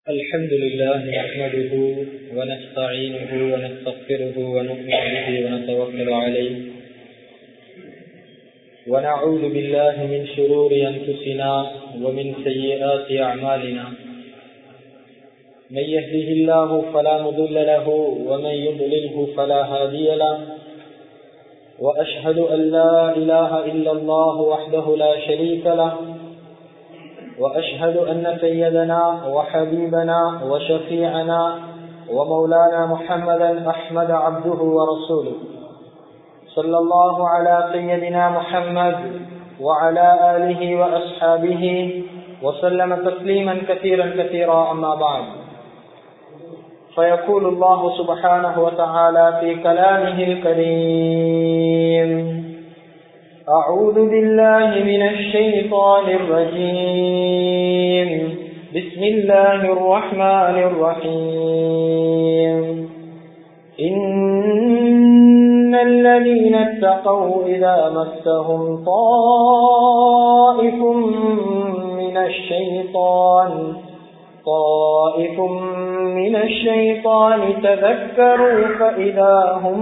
الحمد لله نحمده ونستعينه ونستغفره ونؤمن به ونتوكل عليه ونعوذ بالله من شرور أنفسنا ومن سيئات أعمالنا من يهده الله فلا مضل له ومن يضلله فلا هادي له وأشهد أن لا إله إلا الله وحده لا شريك له وأشهد أن سيدنا وحبيبنا وشفيعنا ومولانا محمدا أحمد عبده ورسوله صلى الله على سيدنا محمد وعلى آله وأصحابه وسلم تسليما كثيرا كثيرا أما بعد فيقول الله سبحانه وتعالى في كلامه الكريم أعوذ بالله من الشيطان الرجيم بسم الله الرحمن الرحيم إن الذين اتقوا إذا مسهم طائف من الشيطان طائف من الشيطان تذكروا فإذا هم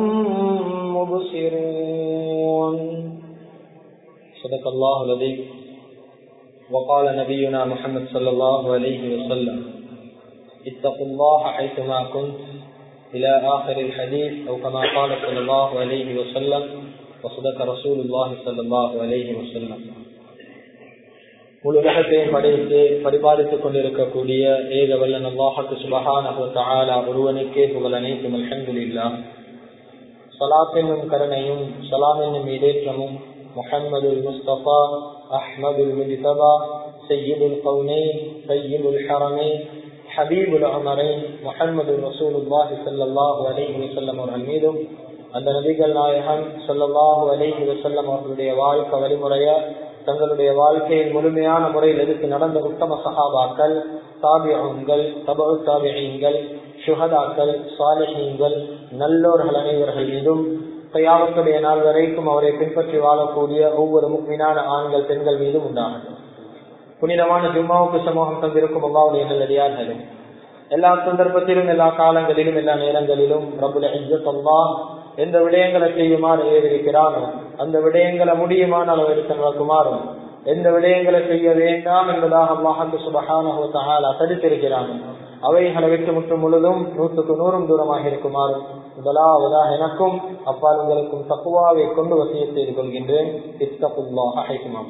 مبصرون صدق الله العظيم وقال نبينا محمد صلى الله عليه وسلم اتقوا الله حيثما كنت إلى آخر الحديث أو كما قال صلى الله عليه وسلم وصدق رسول الله صلى الله عليه وسلم முழு உலகத்தையும் படைத்து பரிபாலித்துக் கொண்டிருக்கக்கூடிய ஏக வல்லன் அல்லாஹத்து சுபஹான ஒருவனுக்கே புகழ் அனைத்தும் அல்ஹம்துலில்லா சலாத்தென்னும் கருணையும் சலாம் என்னும் இடேற்றமும் محمد المصطفى أحمد المجتبى سيد القونين سيد الحرمين حبيب العمرين محمد رسول الله صلى الله عليه وسلم அவர்கள் மீதும் அந்த நபிகள் நாயகம் சொல்லல்லாஹு அலைஹி வசல்லம் அவர்களுடைய வாழ்க்கை வழிமுறைய தங்களுடைய வாழ்க்கையில் முழுமையான முறையில் எதிர்த்து நடந்த உத்தம சகாபாக்கள் தாபியங்கள் தபு தாபியங்கள் சுகதாக்கள் சாலிஹீங்கள் நல்லோர்கள் அனைவர்கள் மீதும் கையாமத்துடைய நாள் வரைக்கும் அவரை பின்பற்றி வாழக்கூடிய ஒவ்வொரு முக்மீனான ஆண்கள் பெண்கள் மீதும் உண்டாகும் புனிதமான ஜும்மாவுக்கு சமூகம் தந்திருக்கும் அல்லாவுடைய நல்லடியார்களே எல்லா சந்தர்ப்பத்திலும் எல்லா காலங்களிலும் எல்லா நேரங்களிலும் பிரபுல அல்லா எந்த விடயங்களை செய்யுமாறு ஏறிருக்கிறானோ அந்த விடயங்களை முடியுமான அளவிற்கு நடக்குமாறும் எந்த விடயங்களை செய்ய வேண்டாம் என்பதாக அல்லாஹு சுபகான தடுத்திருக்கிறானோ அவைகளை விட்டு முற்று முழுதும் நூற்றுக்கு நூறும் தூரமாக இருக்குமாறும் முதலாவதாக எனக்கும் அப்பால் உங்களுக்கும் தப்புவாவை கொண்டு வசிய செய்து கொள்கின்றேன் இத்தப்புல்லாக அழைக்குமாம்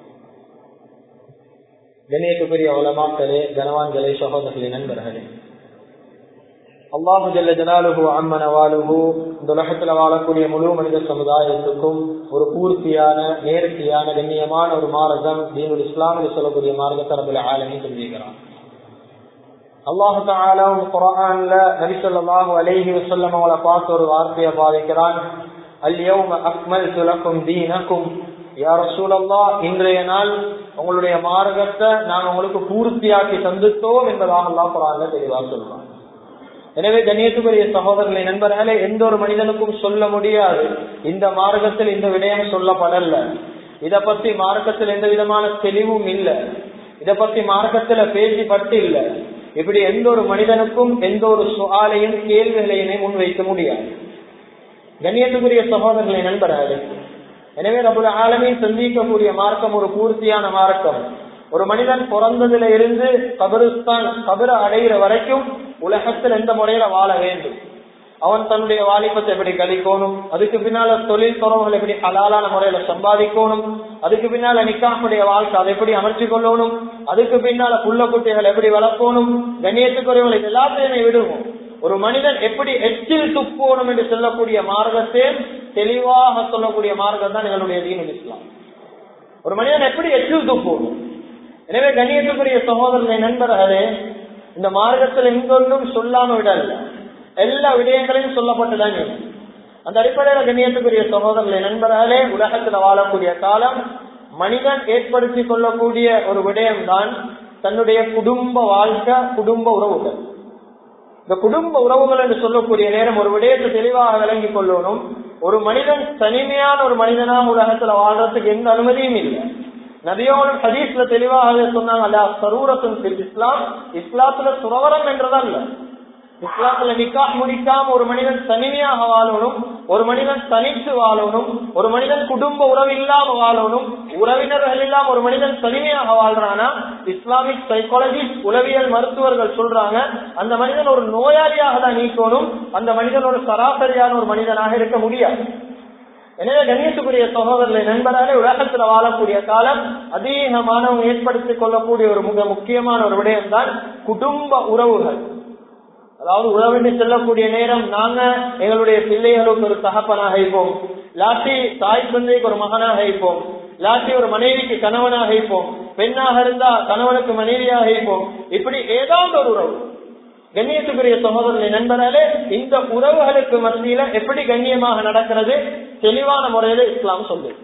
கணேசுக்குரிய உலமாக்களே கனவான்களே சகோதரர்களே நண்பர்களே அல்லாஹு ஜல்ல ஜலாலுகு அம்மன வாழுகு இந்த உலகத்துல வாழக்கூடிய முழு மனித சமுதாயத்துக்கும் ஒரு பூர்த்தியான நேர்த்தியான கண்ணியமான ஒரு மார்க்கம் தீனுல் இஸ்லாமில் சொல்லக்கூடிய மார்க்கத்தரப்புல ஆளுமை சொல்லியிருக்கிறான் அல்லாஹு தாலும் குரான்ல நபி சொல்லாஹு அலைஹி வசல்லம் அவளை பார்த்து ஒரு வார்த்தையை பாதிக்கிறான் அல்யௌம அக்மல் துலக்கும் தீனக்கும் யார சூழல்லா இன்றைய நாள் உங்களுடைய மார்க்கத்தை நாங்கள் உங்களுக்கு பூர்த்தியாக்கி தந்துட்டோம் என்பதாக அல்லா குரான்ல தெளிவாக சொல்றான் எனவே கண்ணியத்துக்குரிய சகோதரர்களை நண்பர்களே எந்த ஒரு மனிதனுக்கும் சொல்ல முடியாது இந்த மார்க்கத்தில் இந்த விடயம் சொல்லப்படல இத பத்தி மார்க்கத்தில் எந்த விதமான தெளிவும் இல்லை இத பத்தி மார்க்கத்துல பேசி பட்டு இல்லை இப்படி எந்த ஒரு மனிதனுக்கும் எந்த ஒரு சுவாலையும் கேள்விகளையுமே முன்வைக்க முடியாது கண்ணியத்துக்குரிய சகோதரர்களை நண்பர்களே எனவே நம்முடைய ஆளுமை சந்திக்கக்கூடிய மார்க்கம் ஒரு பூர்த்தியான மார்க்கம் ஒரு மனிதன் பிறந்ததுல இருந்து கபருஸ்தான் கபர அடைகிற வரைக்கும் உலகத்தில் எந்த முறையில வாழ வேண்டும் அவன் தன்னுடைய வாலிபத்தை எப்படி கழிக்கணும் அதுக்கு பின்னால தொழில் துறவுகள் எப்படி ஹலாலான முறையில சம்பாதிக்கணும் அதுக்கு பின்னால நிக்காமுடைய வாழ்க்கை அதை எப்படி அமைச்சு கொள்ளணும் அதுக்கு பின்னால புள்ள குட்டிகள் எப்படி வளர்க்கணும் கண்ணியத்துக்குரியவர்கள் இது எல்லாத்தையுமே விடுவோம் ஒரு மனிதன் எப்படி எச்சில் துப்போணும் என்று சொல்லக்கூடிய மார்க்கத்தை தெளிவாக சொல்லக்கூடிய மார்க்கம் தான் எங்களுடைய தீனுல் இஸ்லாம் ஒரு மனிதன் எப்படி எச்சில் துப்போணும் எனவே கண்ணியத்துக்குரிய சகோதரனை நண்பர்களே இந்த மார்க்கத்தில் எங்கொன்றும் சொல்லாம விடல எல்லா விடயங்களையும் சொல்லப்பட்டுதான் அந்த அடிப்படையில கண்ணியத்துக்குரிய சகோதரர்களை நண்பர்களே உலகத்துல வாழக்கூடிய காலம் மனிதன் ஏற்படுத்தி கொள்ளக்கூடிய ஒரு விடயம் தான் தன்னுடைய குடும்ப வாழ்க்கை குடும்ப உறவுகள் இந்த குடும்ப உறவுகள் என்று சொல்லக்கூடிய நேரம் ஒரு விடயத்தை தெளிவாக விளங்கி கொள்ளணும் ஒரு மனிதன் தனிமையான ஒரு மனிதனாக உலகத்துல வாழ்றதுக்கு எந்த அனுமதியும் இல்லை நபியோட ஹதீஸ்ல தெளிவாக சொன்னாங்க அல்ல சரூரத்தின் இஸ்லாம் இஸ்லாத்துல சுரவரம் என்றதல்ல இஸ்லாத்துல நிக்கா முடிக்காம ஒரு மனிதன் தனிமையாக வாழணும் ஒரு மனிதன் தனித்து வாழணும் ஒரு மனிதன் குடும்ப உறவு இல்லாம வாழணும் உறவினர்கள் இல்லாம ஒரு மனிதன் தனிமையாக வாழ்றானா இஸ்லாமிக் சைக்காலஜிஸ்ட் உளவியல் மருத்துவர்கள் சொல்றாங்க அந்த மனிதன் ஒரு நோயாளியாக தான் நீக்கணும் அந்த மனிதன் ஒரு சராசரியான ஒரு மனிதனாக இருக்க முடியாது எனவே கண்ணியத்துக்குரிய சகோதரர்களை நண்பராலே உலகத்துல வாழக்கூடிய காலம் அதிகமானவங்க ஏற்படுத்திக் கொள்ளக்கூடிய ஒரு மிக முக்கியமான ஒரு விடயம் தான் குடும்ப உறவுகள் அதாவது உறவிட்டு செல்லக்கூடிய நேரம் நாங்க எங்களுடைய பிள்ளைகளுக்கு ஒரு தகப்பனாக இருப்போம் லாட்டி தாய் தந்தைக்கு ஒரு மகனாக இருப்போம் லாட்டி ஒரு மனைவிக்கு கணவனாக இருப்போம் பெண்ணாக இருந்தா கணவனுக்கு மனைவியாக இருப்போம் இப்படி ஏதாவது ஒரு உறவு கண்ணியத்துக்குரிய சகோதரனை நண்பராலே இந்த உறவுகளுக்கு மத்தியில எப்படி கண்ணியமாக நடக்கிறது தெளிவான முறையில இஸ்லாம் சொல்லு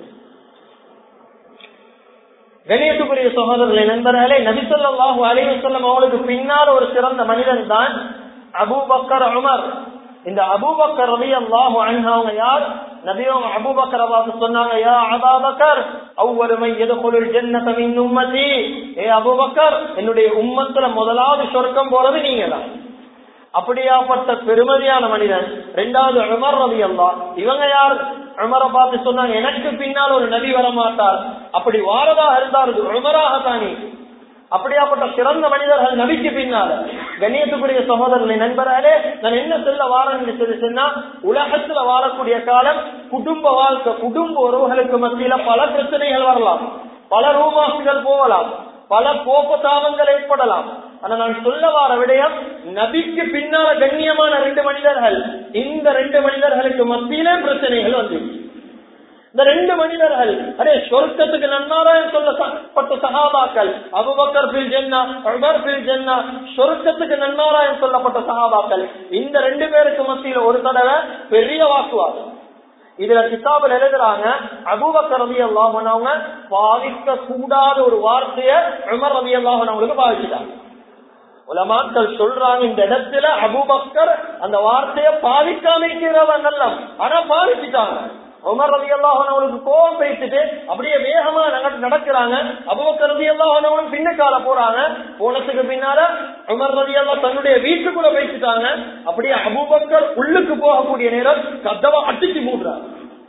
கண்ணியத்துக்குரிய சகோதரர்களை நண்பர்களே நபிசல்லாஹு அலிவசல்லம் அவளுக்கு பின்னால் ஒரு சிறந்த மனிதன் தான் அபூபக்கர் உமர் இந்த அபூபக்கர் ரவி அல்லாஹு அவங்க யார் நபியும் அபூபக்கர் பார்த்து சொன்னாங்க யா அபாபக்கர் அவ்வொருமை எதுகொள் ஜன்னத மின் உம்மதி ஏ அபூபக்கர் என்னுடைய உம்மத்துல முதலாவது சொர்க்கம் போறது நீங்க தான் அப்படியாப்பட்ட பெருமதியான மனிதன் ரெண்டாவது உமர் ரவி அல்லா இவங்க யார் உமரை பார்த்து சொன்னாங்க எனக்கு பின்னால் ஒரு நபி வர மாட்டார் அப்படி வாரதாக இருந்தார் உமராக தானே அப்படியாப்பட்ட சிறந்த மனிதர்கள் நபிக்கு பின்னால கண்ணியத்துக்குரிய சகோதரர்களை நண்பராலே நான் என்ன சொல்ல வாரன்னு சொல்லி சொன்னா உலகத்துல வாழக்கூடிய காலம் குடும்ப வாழ்க்கை குடும்ப உறவுகளுக்கு மத்தியில பல பிரச்சனைகள் வரலாம் பல ரூமாசுகள் போகலாம் பல கோபதாபங்கள் ஏற்படலாம் ஆனா நான் சொல்ல வார விடயம் நபிக்கு பின்னால கண்ணியமான ரெண்டு மனிதர்கள் இந்த ரெண்டு மனிதர்களுக்கு மத்தியிலே பிரச்சனைகள் வந்து இந்த ரெண்டு மனிதர்கள் அரே சொர்க்கத்துக்கு நன்மாராயம் சொல்லப்பட்ட சகாபாக்கள் அபுபக்கர் பில் ஜென்னா உமர் பில் ஜென்னா சொர்க்கத்துக்கு நன்மாராயம் சொல்லப்பட்ட சகாபாக்கள் இந்த ரெண்டு பேருக்கு மத்தியில ஒரு தடவை பெரிய வாக்குவாதம் இதுல கிதாபில் எழுதுறாங்க அபுபக்கர் ரவி அல்லாஹனவங்க பாவிக்க கூடாத ஒரு வார்த்தைய உமர் ரவி அல்லாஹனவங்களுக்கு பாவிச்சுட்டாங்க உலமாக்கள் சொல்றாங்க இந்த இடத்துல அபுபக்கர் அந்த வார்த்தைய பாவிக்காம இருக்கிறவன் நல்ல ஆனா பாவிச்சுட்டாங்க உமர் ரவி அல்லாஹனவனுக்கு கோபம் பேசிட்டு அப்படியே வேகமா நடக்கிறாங்க அபுபக்கர் ரவி அல்லாஹனவனும் பின்னக்கால போறாங்க போனதுக்கு பின்னால உமர் ரவி அல்லா தன்னுடைய வீட்டுக்குள்ள பேசிட்டாங்க அப்படியே அபுபக்கர் உள்ளுக்கு போகக்கூடிய நேரம் கதவை அடிச்சு மூடுறாங்க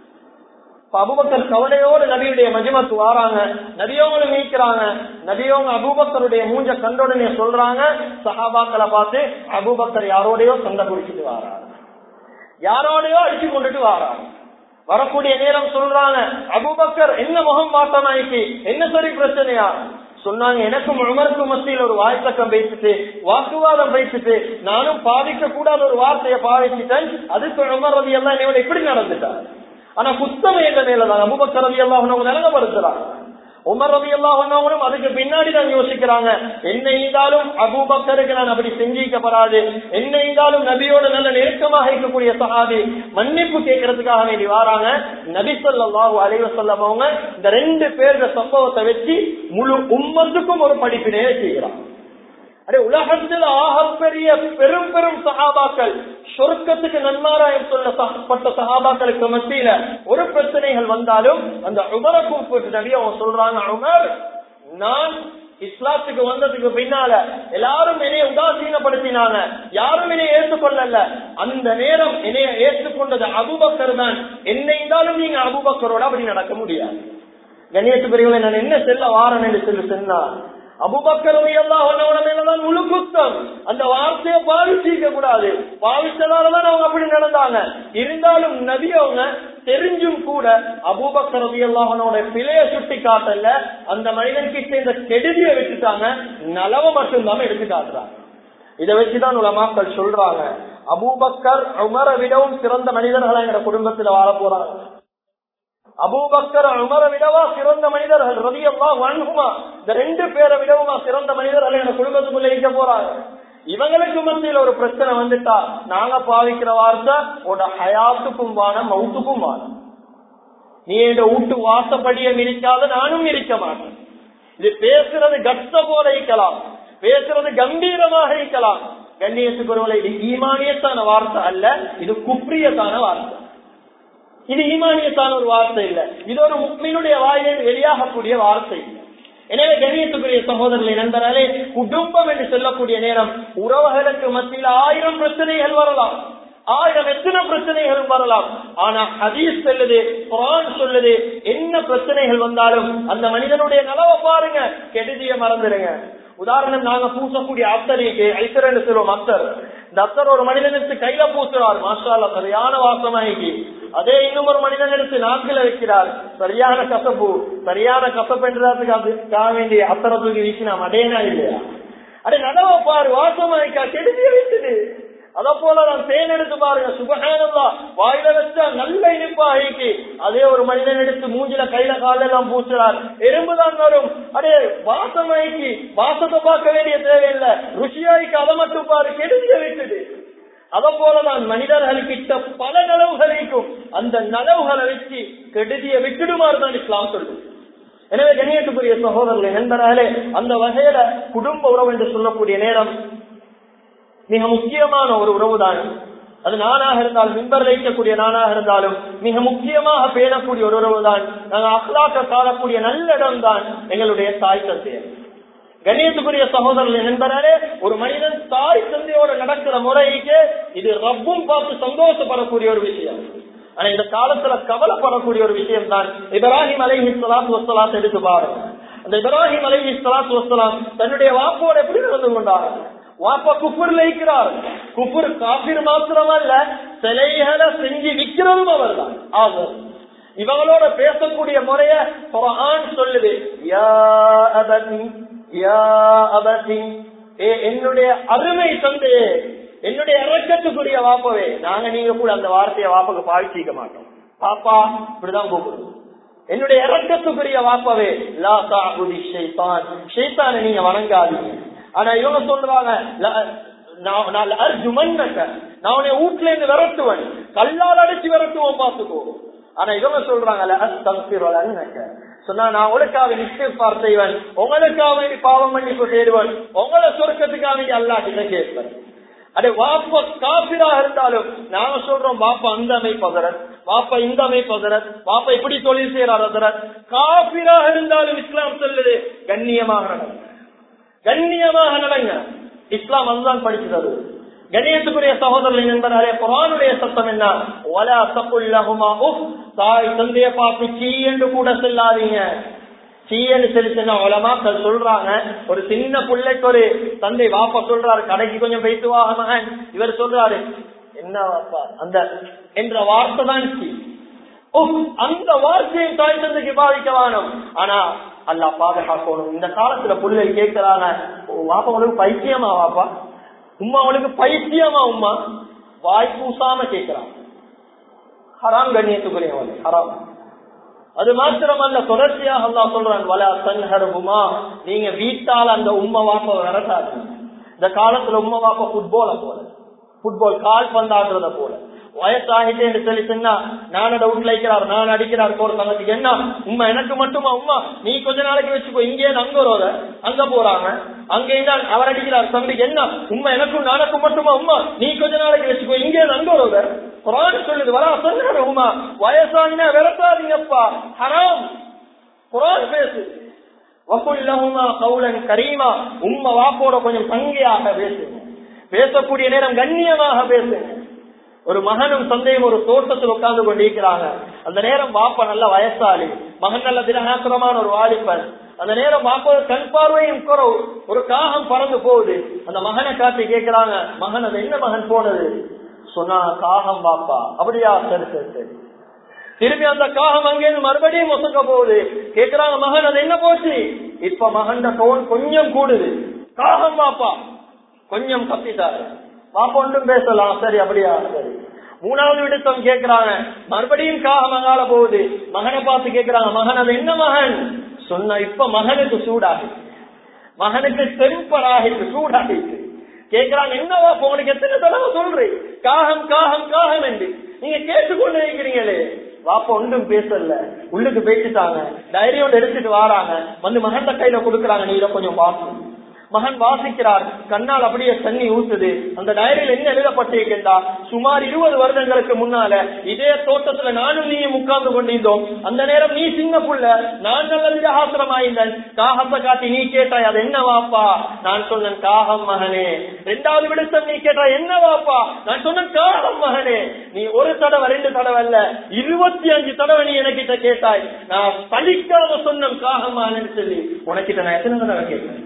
அபுபக்கர் கவலையோடு நபியுடைய மஜிமத்து வாராங்க நபியோங்க மீக்கிறாங்க நபியோங்க அபூபக்கருடைய மூஞ்ச கண்டோடனே சொல்றாங்க சஹாபாக்களை பார்த்து அபூபக்கர் யாரோடையோ சண்டை குடிச்சிட்டு வாராங்க யாரோடையோ அடிச்சு கொண்டுட்டு வாராங்க வரக்கூடிய நேரம் சொல்றாங்க அபுபக்கர் என்ன முகம் மாட்டமாயிக்கு என்ன சரி பிரச்சனையா சொன்னாங்க எனக்கும் உமருக்கும் மத்தியில் ஒரு வாய்த்தக்கம் வைத்துட்டு வாக்குவாதம் வைத்துட்டு நானும் பாதிக்க கூடாத ஒரு வார்த்தையை பாதிச்சுட்டேன் அதுக்கு உமர் ரவி எல்லாம் என்னோட இப்படி நடந்துட்டார் ஆனா குத்தம் எங்க மேலதான் அபுபக்கர் ரவி எல்லாம் நிலங்கப்படுத்துறாங்க உமர் ரவி எல்லாம் அதுக்கு பின்னாடி தான் யோசிக்கிறாங்க என்ன இருந்தாலும் அபூபக்கருக்கு நான் அப்படி செஞ்சிக்கப்படாது என்ன இருந்தாலும் நபியோட நல்ல நெருக்கமாக இருக்கக்கூடிய சகாதி மன்னிப்பு கேட்கறதுக்காக வேண்டி வராங்க நபி சொல்லாஹு அலைவ சொல்லவங்க இந்த ரெண்டு பேருடைய சம்பவத்தை வச்சு முழு உம்மத்துக்கும் ஒரு படிப்பினையே செய்கிறாங்க அடே உலகத்தில் ஆகப்பெரிய பெரும் பெரும் சகாபாக்கள் சொர்க்கத்துக்கு நன்மாராயம் சொல்லப்பட்ட சகாபாக்களுக்கு மத்தியில ஒரு பிரச்சனைகள் வந்தாலும் அந்த உமரை கூப்பிட்டு நபி அவங்க சொல்றாங்க உமர் நான் இஸ்லாத்துக்கு வந்ததுக்கு பின்னால எல்லாரும் என்னைய உதாசீனப்படுத்தினாங்க யாரும் என்னைய ஏற்றுக்கொள்ளல அந்த நேரம் என்னைய ஏற்றுக்கொண்டது அபுபக்கர் தான் என்ன இருந்தாலும் நீங்க அபுபக்கரோட அப்படி நடக்க முடியாது கணேச பிரிவுகளை நான் என்ன செல்ல வாரன் என்று சொல்லி சொன்னா அபுபக்கரவை எல்லாம் மேலதான் முழு குத்தம் அந்த வார்த்தையை பாவிச்சிக்க கூடாது பாவிச்சதாலதான் அவங்க அப்படி நடந்தாங்க இருந்தாலும் நபி அவங்க தெரிஞ்சும் கூட அபூபக்கரவி அல்லாஹனோட பிழைய சுட்டி காட்டல அந்த மனிதனுக்கு இந்த கெடுதியை வச்சுட்டாங்க நலவை மட்டும்தான் எடுத்து காட்டுறாங்க இதை வச்சுதான் உலமாக்கள் சொல்றாங்க அபூபக்கர் உமரை விடவும் சிறந்த மனிதர்களை எங்க குடும்பத்துல வாழ போறாங்க அபூபக்கர் உமரை விடவா சிறந்த மனிதர்கள் ரதியல்லா வன்குமா இந்த ரெண்டு பேரை விடவுமா சிறந்த மனிதர்கள் எங்க குடும்பத்துக்குள்ள இருக்க போறாங்க இவங்களுக்கு மத்தியில் ஒரு பிரச்சனை வந்துட்டா நாங்க பாவிக்கிற வார்த்தை உட ஹயாத்துக்கும் வானம் மவுத்துக்கும் வானம் நீ என் வீட்டு வாசப்படியை மிரிக்காத நானும் மிரிக்க மாட்டேன் இது பேசுறது கஷ்ட போல இருக்கலாம் பேசுறது கம்பீரமாக இருக்கலாம் கண்ணியத்துக்கு ஒருவரை இது ஈமானியத்தான வார்த்தை அல்ல இது குப்ரியத்தான வார்த்தை இது ஈமானியத்தான ஒரு வார்த்தை இல்ல இது ஒரு முக்மீனுடைய வாயிலில் வெளியாகக்கூடிய வார்த்தை எனவே கணியத்துக்குரிய சகோதரர்களை நண்பராலே குடும்பம் என்று சொல்லக்கூடிய நேரம் உறவுகளுக்கு மத்தியில் ஆயிரம் பிரச்சனைகள் வரலாம் ஆயிரம் எத்தனை பிரச்சனைகள் வரலாம் ஆனா ஹதீஸ் சொல்லுது குரான் சொல்லுது என்ன பிரச்சனைகள் வந்தாலும் அந்த மனிதனுடைய நலவை பாருங்க கெடுதிய மறந்துடுங்க உதாரணம் நாங்க பூசக்கூடிய அத்தனைக்கு ஐத்தர் சொல்லுவோம் அத்தர் இந்த அத்தர் ஒரு மனிதனுக்கு கையில பூசுறார் மாஷால சரியான வாசமாகி அதே இன்னும் ஒரு மனிதன் எடுத்து நாக்கில வைக்கிறார் சரியான கசப்பு சரியான கசப்பு என்றதுக்கு அதுக்காக வேண்டிய அத்தரை தூக்கி வீசினாம் அடேனா இல்லையா அடே நலவை பாரு வாசமாயிக்கா கெடுதிய வைக்குது அத போல நான் தேன் எடுத்து பாருங்க சுபகானந்தா வாயில வச்சா நல்ல இனிப்பா ஆயிக்கு அதே ஒரு மனிதன் எடுத்து மூஞ்சில கையில கால எல்லாம் பூசுறார் எறும்புதான் வரும் அடே வாசம் ஆயிக்கு வாசத்தை பார்க்க வேண்டிய தேவையில்லை ருசியாய்க்கு அதை மட்டும் பாரு கெடுதிய வைக்குது அத போலதான் மனிதர்கள் கிட்ட பல நலவுகளுக்கும் அந்த நலவுகளை வச்சு கெடுதிய விட்டுடுமாறு தான் இஸ்லாம் சொல்லும் எனவே கணியத்துக்குரிய சகோதரர்களை நண்பர்களே அந்த வகையில குடும்ப உறவு என்று சொல்லக்கூடிய நேரம் மிக முக்கியமான ஒரு உறவுதான் அது நானாக இருந்தாலும் மின்பர் வைக்கக்கூடிய நானாக இருந்தாலும் மிக முக்கியமாக பேணக்கூடிய ஒரு உறவுதான் நாங்கள் அஹ்லாக்க காணக்கூடிய நல்ல இடம் தான் எங்களுடைய தாய் தந்தையர் கண்ணியத்துக்குரிய சகோதரர்கள் நண்பராலே ஒரு மனிதன் தாய் தந்தையோட நடக்கிற முறைக்கு இது ரப்பும் பார்த்து சந்தோஷப்படக்கூடிய ஒரு விஷயம் ஆனா இந்த காலத்துல கவலைப்படக்கூடிய ஒரு விஷயம் தான் இப்ராஹிம் அலைஹி சலாத்து வசலாம் எடுத்து பாருங்க அந்த இப்ராஹிம் அலைஹி சலாத்து வசலாம் தன்னுடைய வாப்போட எப்படி நடந்து கொண்டார் வாப்பா குப்புர் இருக்கிறார் குப்புர் காப்பீர் மாத்திரமல்ல சிலைகளை செஞ்சு விற்கிறதும் அவர் தான் ஆகும் இவங்களோட பேசக்கூடிய முறைய குரான் சொல்லுது யா அபதி யா அபதி ஏ என்னுடைய அருமை தந்தை என்னுடைய இறக்கத்துக்குரிய வாப்பவே நாங்க நீங்க கூட அந்த வார்த்தையை வாப்பக்கு பாவிச்சிக்க மாட்டோம் பாப்பா இப்படிதான் கூப்பிடுவோம் என்னுடைய இறக்கத்துக்குரிய வாப்பவே லா தாகுதி ஷைத்தான் ஷைத்தானை நீங்க வணங்காதீங்க ஆனா இவங்க சொல்றாங்க நான் உன்னை வீட்டுல இருந்து விரட்டுவன் கல்லால் அடிச்சு விரட்டுவோம் பாத்துக்கோ ஆனா இவங்க சொல்றாங்கல்ல சொன்னா நான் உங்களுக்காக நிச்சயப்பார் செய்வன் உங்களுக்காக பாவம் மன்னிப்பு தேடுவன் உங்களை சொர்க்கத்துக்காக வேண்டி அல்லாட்டிட்ட கேட்பேன் அடே வாப்பா காபிரா இருந்தாலும் நாங்க சொல்றோம் பாப்பா அந்த அமைப்பதரன் பாப்பா இந்த அமைப்பதரன் பாப்பா இப்படி தொழில் செய்யறார் காபிராக இருந்தாலும் இஸ்லாம் சொல்லுது கண்ணியமாக நடக்கும் கண்ணியமாக நடங்க இஸ்லாம் அதுதான் படிக்கிறது கணேசக்குரிய சகோதரர்கள் நண்பர்களே குரானுடைய சத்தம் என்ன ஒலா தப்புல்லகுமா உப் தாய் தந்தைய பார்த்து சீ என்று கூட சொல்லாதீங்க சீன்னு சொல்லி சொன்ன உலமாக்கள் சொல்றாங்க ஒரு சின்ன பிள்ளைக்கு ஒரு தந்தை வாப்பா சொல்றாரு கடைக்கு கொஞ்சம் போயிட்டு வாங்க மகன் இவர் சொல்றாரு என்ன வாப்பா அந்த என்ற வார்த்தை தான் சீ அந்த வார்த்தையை தாய் தந்தைக்கு பாதிக்க வேணும் ஆனா அல்லா பாதுகாக்கணும் இந்த காலத்துல புள்ளைகள் கேட்கிறாங்க வாப்பா உனக்கு பைத்தியமா வாப்பா உமா உனக்கு பைத்தியமா உமா வாய் பூசாம கேட்கிறான் ஹராம் கண்ணியத்துக்குரியவன் ஹராம் அது மாத்திரமல்ல தொடர்ச்சியாக அல்லா சொல்றான் வலா தன்ஹருமா நீங்க வீட்டால் அந்த உம்மா வாப்ப விரட்டாது இந்த காலத்துல உம்மா வாப்ப புட்பால போல புட்பால் கால் பந்தாடுறத போல வயசாகிட்டேன்னு சொல்லி சொன்னா நான் டவுட்ல இருக்கிறார் நான் அடிக்கிறார் போற தங்கத்துக்கு என்ன உண்மை எனக்கு மட்டுமா உமா நீ கொஞ்ச நாளைக்கு வச்சுக்கோ இங்கே அங்க வருவத அங்க போறாங்க அங்க இருந்தால் அவர் அடிக்கிறார் தம்பிக்கு என்ன உண்மை எனக்கும் நானக்கும் மட்டுமா உமா நீ கொஞ்ச நாளைக்கு வச்சுக்கோ இங்கே அங்க வருவத குரான் சொல்லுது வரா சொன்ன உமா வயசாகினா விரட்டாதீங்கப்பா ஹராம் குரான் பேசு வகுல்லஹுமா கவுலன் கரீமா உம்மா வாப்போட கொஞ்சம் தங்கையாக பேசுங்க பேசக்கூடிய நேரம் கண்ணியமாக பேசுங்க ஒரு மகனும் தந்தையும் ஒரு தோட்டத்தில் உட்கார்ந்து கொண்டிருக்கிறாங்க அந்த நேரம் பாப்பா நல்ல வயசாளி மகன் நல்ல திரகாசுரமான ஒரு வாலிபன் அந்த நேரம் பாப்பா கண் பார்வையும் குறவு ஒரு காகம் பறந்து போகுது அந்த மகனை காட்டி கேட்கிறாங்க மகன் அது என்ன மகன் போனது சொன்னா காகம் பாப்பா அப்படியா சரி சரி சரி திரும்பி அந்த காகம் அங்கேருந்து மறுபடியும் ஒசுக்க போகுது கேக்குறாங்க மகன் அது என்ன போச்சு இப்ப மகன் டோன் கொஞ்சம் கூடுது காகம் பாப்பா கொஞ்சம் கத்திட்டாரு பாப்பா ஒன்றும் பேசலாம் சரி அப்படியா சரி மூணாவது விடுத்தம் கேக்குறாங்க மறுபடியும் காகம் அங்கால போகுது மகனை பார்த்து கேக்குறாங்க மகன் அது என்ன மகன் சொன்ன இப்ப மகனுக்கு சூடாகிட்டு மகனுக்கு டெம்பர் ஆகிட்டு சூடாகிட்டு கேக்குறாங்க என்னவா உங்களுக்கு எத்தனை தடவை சொல்றேன் காகம் காகம் காகம் என்று நீங்க கேட்டுக்கொண்டு இருக்கிறீங்களே வாப்பா ஒன்றும் பேசல உள்ளுக்கு பேசிட்டாங்க டைரியோட எடுத்துட்டு வராங்க வந்து மகன் கையில கொடுக்குறாங்க நீ இதை கொஞ்சம் பார்க்கணும் மகன் வாசிக்கிறார் கண்ணால் அப்படியே தண்ணி ஊத்துது அந்த டைரியில் என்ன எழுதப்பட்டிருக்கின்றா சுமார் இருபது வருடங்களுக்கு முன்னால இதே தோட்டத்துல நானும் நீயும் உட்கார்ந்து கொண்டிருந்தோம் அந்த நேரம் நீ சின்ன புள்ள நான் நல்ல விஜயாசிரம் ஆயிருந்தேன் காகத்தை காட்டி நீ கேட்டாய் அது என்ன வாப்பா நான் சொன்னேன் காகம் மகனே இரண்டாவது விடுத்தம் நீ கேட்டாய் என்ன வாப்பா நான் சொன்னேன் காகம் மகனே நீ ஒரு தடவை ரெண்டு தடவை அல்ல இருபத்தி அஞ்சு தடவை நீ எனக்கிட்ட கேட்டாய் நான் பழிக்காம சொன்னேன் காகம் மகனேன்னு சொல்லி உனக்கிட்ட நான் எத்தனை தடவை கேட்கிறேன்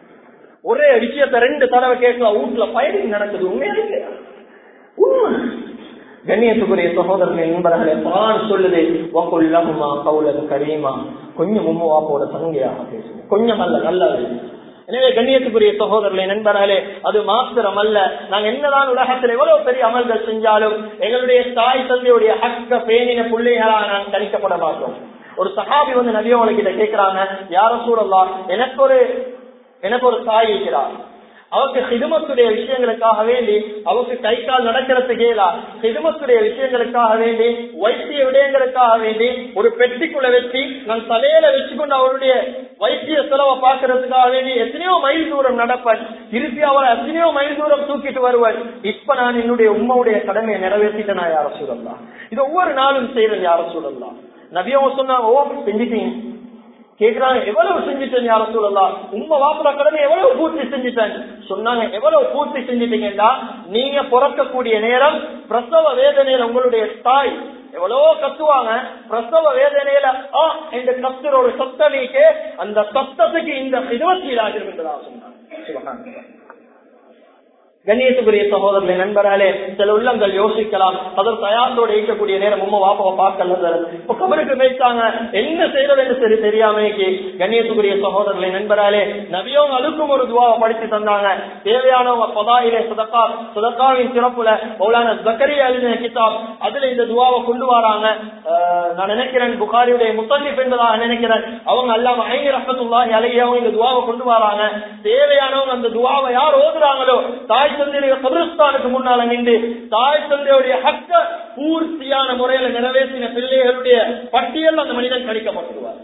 ஒரே விஷயத்த ரெண்டு தடவை கேட்கலாம் வீட்டுல பயணிங் நடக்குது உண்மையா இல்லையா உண்மை கண்ணியத்துக்குரிய சகோதரர்கள் நண்பர்களே பான் சொல்லுது வக்குல்லகுமா கவுலது கரீமா கொஞ்சம் உம்முவாப்போட சங்கையாக பேசுங்க கொஞ்சம் அல்ல நல்லது எனவே கண்ணியத்துக்குரிய சகோதரர்களை நண்பர்களே அது மாத்திரம் அல்ல நாங்க என்னதான் உலகத்தில் எவ்வளவு பெரிய அமல்கள் செஞ்சாலும் எங்களுடைய தாய் தந்தையுடைய ஹக்க பேணின பிள்ளைகளா நான் கணிக்கப்பட மாட்டோம் ஒரு சஹாபி வந்து நபியோட கிட்ட கேட்கிறாங்க யாரும் சூழலாம் எனக்கு ஒரு எனக்கு ஒரு தாய் இருக்கிறார் அவருக்கு சிதுமத்துடைய விஷயங்களுக்காக வேண்டி அவருக்கு கை கால் நடக்கிறதுக்கு கேளா சிதுமத்துடைய விஷயங்களுக்காக வேண்டி வைத்திய விடயங்களுக்காக வேண்டி ஒரு பெட்டிக்குள்ள வச்சு நான் தலையில வச்சுக்கொண்டு அவருடைய வைத்திய செலவை பார்க்கறதுக்காக வேண்டி எத்தனையோ மைல் தூரம் நடப்பேன் திருப்பி அவரை எத்தனையோ மைல் தூரம் தூக்கிட்டு வருவேன் இப்ப நான் என்னுடைய உண்மையுடைய கடமையை நிறைவேற்றிட்டு நான் யார சூழலாம் இது ஒவ்வொரு நாளும் செய்யறேன் யார சூழலாம் நபியவங்க சொன்னாங்க ஓ செஞ்சிட்டீங்க கேக்குறாங்க எவ்வளவு செஞ்சுட்டேன் யார சொல்லலாம் உங்க வாப்புற கடமை எவ்வளவு பூர்த்தி செஞ்சுட்டேன் சொன்னாங்க எவ்வளவு பூர்த்தி செஞ்சுட்டீங்கன்னா நீங்க பிறக்கக்கூடிய நேரம் பிரசவ வேதனையில உங்களுடைய தாய் எவ்வளவோ கத்துவாங்க பிரசவ வேதனையில ஆ இந்த கத்துற ஒரு சத்தனைக்கு அந்த சத்தத்துக்கு இந்த இருபத்தி ஆகிருக்கின்றதா சொன்னாங்க கண்ணியத்துக்குரிய சகோதரர்களை நண்பர்களே சில உள்ளங்கள் யோசிக்கலாம் அதற்கு தயாரோடு இருக்கக்கூடிய நேரம் உண்மை வாப்பாவை பார்க்கல இப்ப கபருக்கு வைத்தாங்க என்ன செய்யறது என்று சரி தெரியாமைக்கு கண்ணியத்துக்குரிய சகோதரர்களை நண்பர்களே நபியோங்க அதுக்கும் ஒரு துவாவை படித்து தந்தாங்க தேவையானவங்க பதாயிலே சுதக்கா சுதக்காவின் சிறப்புல மௌலான ஜக்கரியா எழுதின கிதாப் அதுல இந்த துவாவை கொண்டு வராங்க நான் நினைக்கிறேன் புகாரியுடைய முத்தல்லிப் என்பதாக நினைக்கிறேன் அவங்க அல்லாம ஐநூறு ரசத்துல்லாஹி அலையவங்க இந்த துவாவை கொண்டு வராங்க தேவையானவங்க அந்த துவாவை யார் ஓதுறாங்களோ தாய் தந்தையுடைய கபிரஸ்தானுக்கு முன்னால நின்று தாய் தந்தையுடைய ஹக்க பூர்த்தியான முறையில நிறைவேற்றின பிள்ளைகளுடைய பட்டியல் அந்த மனிதன் கணிக்கப்பட்டுருவார்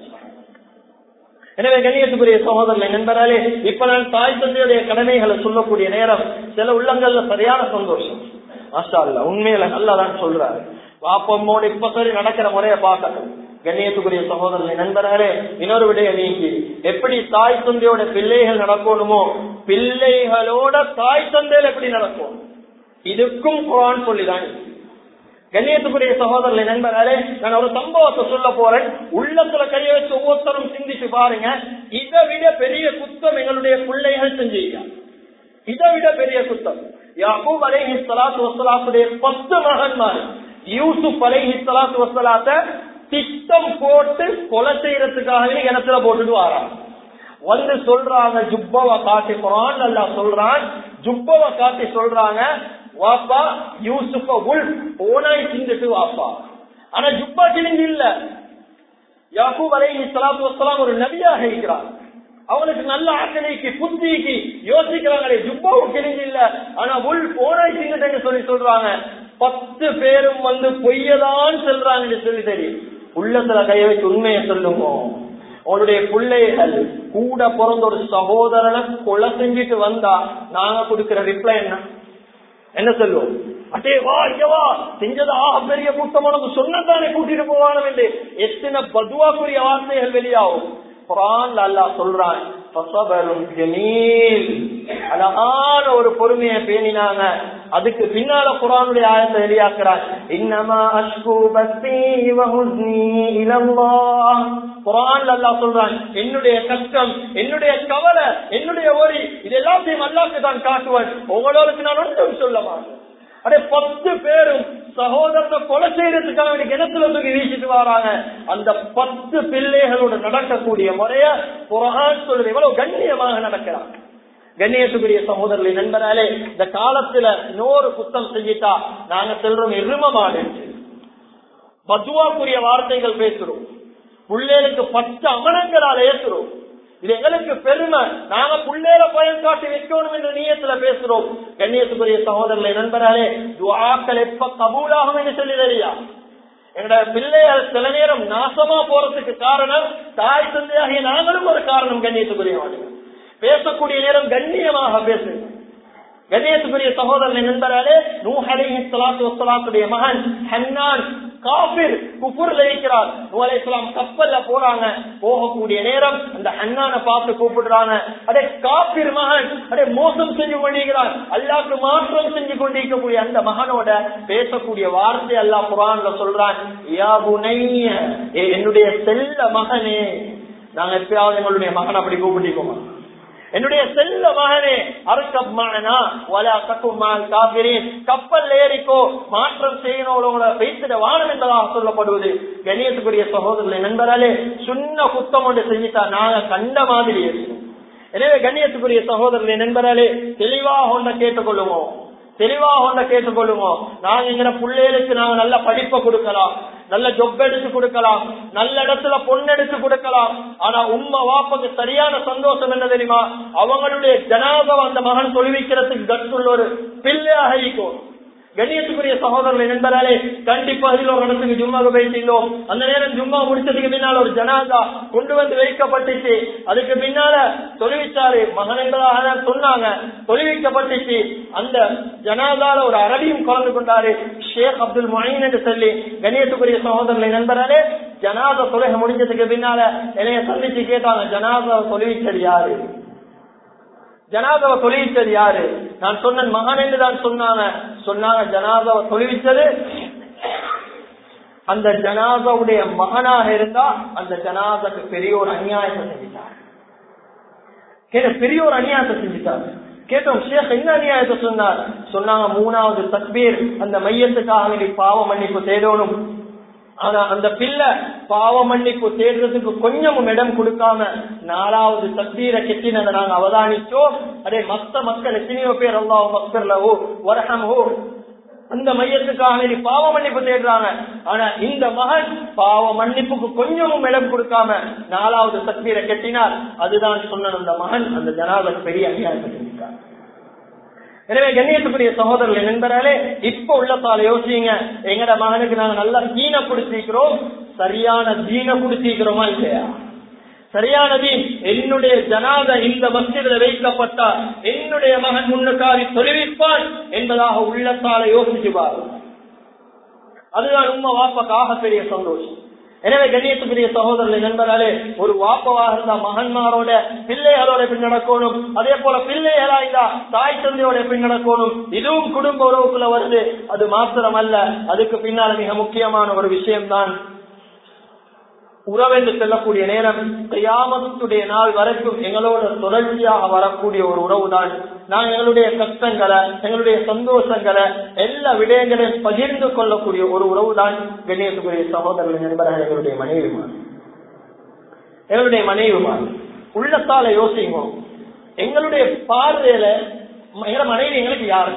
எனவே கண்ணியத்துக்குரிய சகோதரர்களை நண்பராலே இப்ப நான் தாய் தந்தையுடைய கடமைகளை சொல்லக்கூடிய நேரம் சில உள்ளங்கள்ல சரியான சந்தோஷம் மாஷா அல்ல உண்மையில நல்லாதான் சொல்றாரு பாப்பம்மோட இப்ப சரி நடக்கிற முறையை பார்க்கணும் கண்ணியத்துக்குரிய சகோதரர்களை நண்பர்களே இன்னொரு விடைய நீங்கி எப்படி தாய் தந்தையோட பிள்ளைகள் நடக்கணுமோ பிள்ளைகளோட தாய் தந்தையில் எப்படி நடக்கும் இதுக்கும் குரான் சொல்லிதான் கண்ணியத்துக்குரிய சகோதரர்களை நண்பர்களே நான் ஒரு சம்பவத்தை சொல்ல போறேன் உள்ளத்துல கைய வச்சு ஒவ்வொருத்தரும் சிந்திச்சு பாருங்க இதை விட பெரிய குத்தம் எங்களுடைய பிள்ளைகள் செஞ்சிருக்காங்க இதை விட பெரிய குத்தம் யாக்கூப் அலைஹி ஸலாத்து வஸ்ஸலாத்துடைய பத்து மகன்மார் யூசுப் அலைஹி ஸலாத்து வஸ்ஸலாத்த திட்டம் போட்டு கொலை செய்யறதுக்காகவே கிணத்துல போட்டுட்டு வராங்க வந்து சொல்றாங்க ஜுப்பவை காட்டி குரான் அல்லா சொல்றான் ஜுப்பவை காட்டி சொல்றாங்க வாப்பா யூசுப்ப உள் ஓனாய் சிந்துட்டு வாப்பா ஆனா ஜுப்பா கிழிஞ்சு இல்ல யாக்கூப் அலைஹி ஸலாத்து வஸ்ஸலாம் ஒரு நபியாக இருக்கிறார் அவனுக்கு நல்ல ஆக்கலைக்கு புத்திக்கு யோசிக்கிறாங்களே ஜுப்பாவும் கிழிஞ்சு இல்ல ஆனா உள் ஓனாய் சிந்துட்டேன்னு சொல்லி சொல்றாங்க பத்து பேரும் வந்து பொய்யதான் சொல்றாங்கன்னு சொல்லி தெரியும் உள்ளத்துல கைய வச்சு உண்மையை சொல்லுங்க உன்னுடைய பிள்ளைகள் கூட பிறந்த ஒரு சகோதரனை கொலை செஞ்சுட்டு வந்தா நாங்க கொடுக்கிற ரிப்ளை என்ன என்ன சொல்லுவோம் அட்டே வா இங்க வா செஞ்சதா பெரிய கூட்டம் உனக்கு சொன்னதானே கூட்டிட்டு போவானு என்று எத்தனை பதுவாக்குரிய வார்த்தைகள் வெளியாகும் குரான் அல்லாஹ் சொல்றான் அழகான ஒரு பொறுமையை பேணினாங்க அதுக்கு பின்னால குரானுடைய ஆயத்தை வெளியாக்குறான் இன்னமா அஷ்கு பக்தி குரான் அல்லா சொல்றான் என்னுடைய கஷ்டம் என்னுடைய கவலை என்னுடைய ஒரி இது எல்லாத்தையும் அல்லாக்கு தான் காட்டுவேன் உங்களுக்கு நான் ஒன்றும் சொல்ல மாட்டேன் அடே பத்து பேரும் சகோதரனை கொலை செய்யறதுக்காக கிணத்துல தூக்கி வீசிட்டு வராங்க அந்த பத்து பிள்ளைகளோட நடக்கக்கூடிய முறைய புறகான் சொல்றது எவ்வளவு கண்ணியமாக நடக்கிறாங்க கண்ணியத்துக்குரிய சகோதரர்களை நண்பராலே இந்த காலத்துல இன்னொரு குத்தம் செஞ்சிட்டா நாங்க செல்றோம் எரும மாடு பத்துவாக்குரிய வார்த்தைகள் பேசுறோம் பிள்ளைகளுக்கு பத்து அமனங்களால் ஏற்றுறோம் இது எங்களுக்கு பெருமை நாங்க புள்ளேல பயன் காட்டி வைக்கணும் என்ற நீயத்துல பேசுறோம் கண்ணியத்துக்குரிய சகோதரர்களை நண்பராலே துவாக்கள் எப்ப கபூலாகும் என்று சொல்லி தெரியா எங்களோட பிள்ளைகள் சில நேரம் நாசமா போறதுக்கு காரணம் தாய் தந்தையாகிய நாங்களும் ஒரு காரணம் கண்ணியத்துக்குரிய பேசக்கூடிய நேரம் கண்ணியமாக பேசுங்க கணேசுக்குரிய சகோதரன் நண்பராலே நூஹலை சலாத்து வசலாத்துடைய மகன் ஹன்னான் காபிர் குப்புர்ல இருக்கிறார் நூலை இஸ்லாம் கப்பல்ல போறாங்க போகக்கூடிய நேரம் அந்த ஹன்னானை பார்த்து கூப்பிடுறாங்க அடே காபிர் மகன் அடே மோசம் செஞ்சு கொண்டிருக்கிறான் அல்லாக்கு மாற்றம் செஞ்சு கொண்டிருக்கக்கூடிய அந்த மகனோட பேசக்கூடிய வார்த்தை அல்லா குரான்ல சொல்றான் யா புனைய ஏ என்னுடைய செல்ல மகனே நாங்க எப்பயாவது எங்களுடைய மகன் அப்படி கூப்பிட்டிருக்கோமா என்னுடைய செல்ல மகனே அறுக்கம்மானா வலா கட்டுமான் காபிரின் கப்பல் ஏறிக்கோ மாற்றம் செய்யணும் உங்களை வைத்திட வானம் என்பதாக சொல்லப்படுவது கணியத்துக்குரிய சகோதரர்களை நண்பராலே சுண்ண குத்தம் ஒன்று செஞ்சுட்டா நாங்க கண்ட மாதிரி இருக்கணும் எனவே கண்ணியத்துக்குரிய சகோதரர்களை நண்பராலே தெளிவாக ஒன்றை கேட்டுக்கொள்ளுவோம் தெளிவாக ஒன்றை கேட்டுக்கொள்ளுவோம் நாங்க எங்கிற பிள்ளைகளுக்கு நாங்க நல்ல படிப்பை கொடுக்கலாம் நல்ல ஜொப் எடுத்து கொடுக்கலாம் நல்ல இடத்துல பொண்ணு எடுத்து கொடுக்கலாம் ஆனா உம்மா வாப்பக்கு சரியான சந்தோஷம் என்ன தெரியுமா அவங்களுடைய ஜனாதம் அந்த மகன் தொழுவிக்கிறதுக்கு கட்டுள்ள ஒரு பிள்ளையாக இருக்கும் கண்ணியத்துக்குரிய சகோதரர்களை நண்பராலே கண்டிப்பா அதில் ஒரு இடத்துக்கு ஜும்மாக்கு போயிட்டீங்களோம் அந்த நேரம் ஜும்மா முடிச்சதுக்கு பின்னால் ஒரு ஜனாதா கொண்டு வந்து வைக்கப்பட்டுச்சு அதுக்கு பின்னால தொழுவிச்சாரு மகன் என்பதாக சொன்னாங்க தொழுவிக்கப்பட்டுச்சு அந்த ஜனாதால ஒரு அரபியும் கலந்து கொண்டாரு ஷேக் அப்துல் மொயின் என்று சொல்லி கண்ணியத்துக்குரிய சகோதரர்களை நண்பராலே ஜனாதா தொழுகை முடிஞ்சதுக்கு பின்னால என்னைய சந்திச்சு கேட்டாங்க ஜனாதா தொழுவிச்சது யாரு ஜனாதாவை தொழுவிச்சது யாரு நான் சொன்ன மகன் என்று தான் சொன்னாங்க சொன்னாங்க ஜனாதாவை தொழுவிச்சது அந்த ஜனாதாவுடைய மகனாக இருந்தா அந்த ஜனாதாக்கு பெரிய ஒரு அநியாயத்தை செஞ்சிட்டார் கேட்ட பெரிய ஒரு அநியாயத்தை செஞ்சிட்டார் கேட்டோம் ஷேக் என்ன அநியாயத்தை சொன்னார் சொன்னாங்க மூணாவது தக்பீர் அந்த மையத்துக்காக வேண்டி பாவ மன்னிப்பு தேடணும் ஆனா அந்த பிள்ளை பாவ மன்னிப்பு தேடுறதுக்கு கொஞ்சமும் இடம் கொடுக்காம நாலாவது தக்பீரை கெட்டினதை நாங்க அவதானிச்சோம் அதே மத்த மக்கள் எத்தனையோ பேர் அல்லாஹ் மக்கர்லவோ வரஹமோ அந்த மையத்துக்காக வேண்டி பாவ மன்னிப்பு தேடுறாங்க ஆனா இந்த மகன் பாவ மன்னிப்புக்கு கொஞ்சமும் இடம் கொடுக்காம நாலாவது தக்பீரை கெட்டினார் அதுதான் சொன்ன அந்த மகன் அந்த ஜனாதன் பெரிய அநியாயத்தை செஞ்சிட்டார் எனவே கண்ணியத்துக்குரிய சகோதரர்கள் நண்பராலே இப்ப உள்ளத்தால யோசிங்க எங்கட மகனுக்கு நாங்க நல்லா தீன குடிச்சிக்கிறோம் சரியான தீன குடிச்சிக்கிறோமா இல்லையா சரியான தீன் என்னுடைய ஜனாத இந்த மஸ்ஜிதில் வைக்கப்பட்டா என்னுடைய மகன் முன்னுக்காரி தொழுவிப்பான் என்பதாக உள்ளத்தால யோசிச்சு பாரு அதுதான் உண்மை வாப்பக்காக பெரிய சந்தோஷம் எனவே கண்ணியத்துக்குரிய சகோதரர்களை நண்பர்களே ஒரு வாப்பவாக இருந்தா மகன்மாரோட பிள்ளைகளோட பின் நடக்கணும் அதே போல பிள்ளைகளா இருந்தா தாய் தந்தையோட பின் நடக்கணும் இதுவும் குடும்ப உறவுக்குள்ள வருது அது மாத்திரம் அல்ல அதுக்கு பின்னால மிக முக்கியமான ஒரு விஷயம்தான் உறவென்று செல்லக்கூடிய நேரம் கியாமத்துடைய நாள் வரைக்கும் எங்களோட தொடர்ச்சியாக வரக்கூடிய ஒரு உறவு தான் நான் எங்களுடைய கஷ்டங்களை எங்களுடைய சந்தோஷங்களை எல்லா விடயங்களையும் பகிர்ந்து கொள்ளக்கூடிய ஒரு உறவு தான் கண்ணியத்துக்குரிய சகோதரர்கள் நண்பர்கள் எங்களுடைய மனைவிமார் எங்களுடைய மனைவிமார் உள்ளத்தால யோசிங்க எங்களுடைய பார்வையில எங்களோட மனைவி எங்களுக்கு யாரு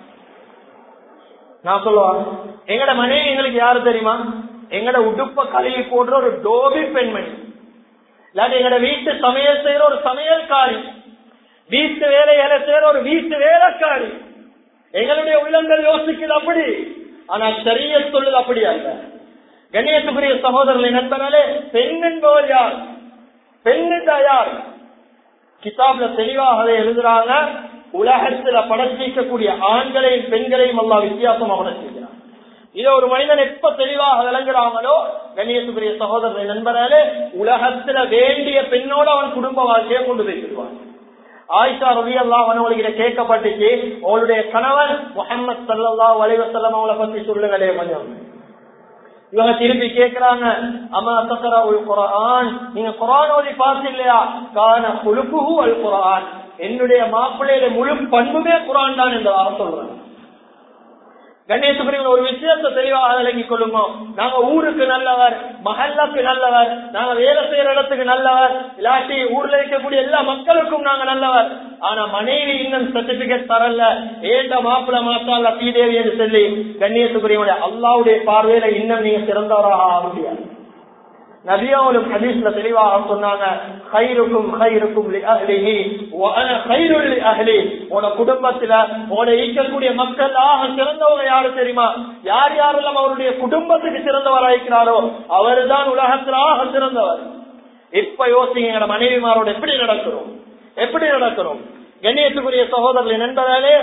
நான் சொல்லுவாங்க எங்கட மனைவி எங்களுக்கு யாரு தெரியுமா எங்கட உடுப்ப கழுவி போடுற ஒரு டோபி பெண்மணி இல்லாட்டி எங்கட வீட்டு சமையல் செய்யற ஒரு சமையல்காரி வீட்டு வேலைகளை செய்யற ஒரு வீட்டு வேலைக்காரி எங்களுடைய உள்ளங்கள் யோசிக்குது அப்படி ஆனா சரிய சொல்லுது அப்படி அல்ல கண்ணியத்துக்குரிய சகோதரர்களை நண்பனாலே பெண் என்பவர் யார் பெண் என்றா யார் கிதாப்ல தெளிவாக எழுதுறாங்க உலகத்துல படைச்சிக்கக்கூடிய ஆண்களையும் பெண்களையும் எல்லாம் வித்தியாசமா படைச்சிருக்கிறார் இதை ஒரு மனிதன் எப்ப தெளிவாக விளங்குறாங்களோ கண்ணியத்துக்குரிய சகோதரனை நண்பராலே உலகத்துல வேண்டிய பெண்ணோட அவன் குடும்ப வாழ்க்கையை கொண்டு போய்விடுவான் ஆயிஷா ரவி அல்லாஹ் அவனுடைய கேட்கப்பட்டுச்சு அவளுடைய கணவன் முகமது சல்லா வலைவசல்லம் அவளை பத்தி சொல்லுங்களே கொஞ்சம் இவங்க திருப்பி கேக்குறாங்க அம்மா தக்கரா உள் குரான் நீங்க குரான் ஓதி பார்த்து இல்லையா கான குழுப்பு அல் குரான் என்னுடைய மாப்பிள்ளையில முழு பண்புமே குரான் தான் என்று சொல்றாங்க கணேசபுரிகள் ஒரு விஷயத்தை தெளிவாக விளங்கிக் கொள்ளுங்க நாங்க ஊருக்கு நல்லவர் மகல்லாக்கு நல்லவர் நாங்க வேலை செய்யற இடத்துக்கு நல்லவர் இல்லாட்டி ஊர்ல இருக்கக்கூடிய எல்லா மக்களுக்கும் நாங்க நல்லவர் ஆனா மனைவி இன்னும் சர்டிபிகேட் தரல ஏண்ட மாப்பிள்ள மாத்தால தீதேவி என்று சொல்லி கண்ணியத்துக்குரியவனுடைய அல்லாவுடைய பார்வையில இன்னும் நீங்க சிறந்தவராக ஆக முடியாது நபியாவுலும் ஹதீஸ்ல தெளிவாக சொன்னாங்க கைருக்கும் கைருக்கும் அஹ்லிஹி வஅன கைருல் அஹ்லி உன குடும்பத்துல உன ஈக்கக்கூடிய மக்கள் ஆக சிறந்தவங்க யாரு தெரியுமா யார் யாரெல்லாம் அவருடைய குடும்பத்துக்கு சிறந்தவராயிருக்கிறாரோ அவர்தான் உலகத்தில் ஆக சிறந்தவர் இப்ப யோசிங்க மனைவிமாரோட எப்படி நடக்கிறோம் எப்படி நடக்கிறோம் கண்ணியத்துக்குரிய சகோதரர்களை நண்பர்களே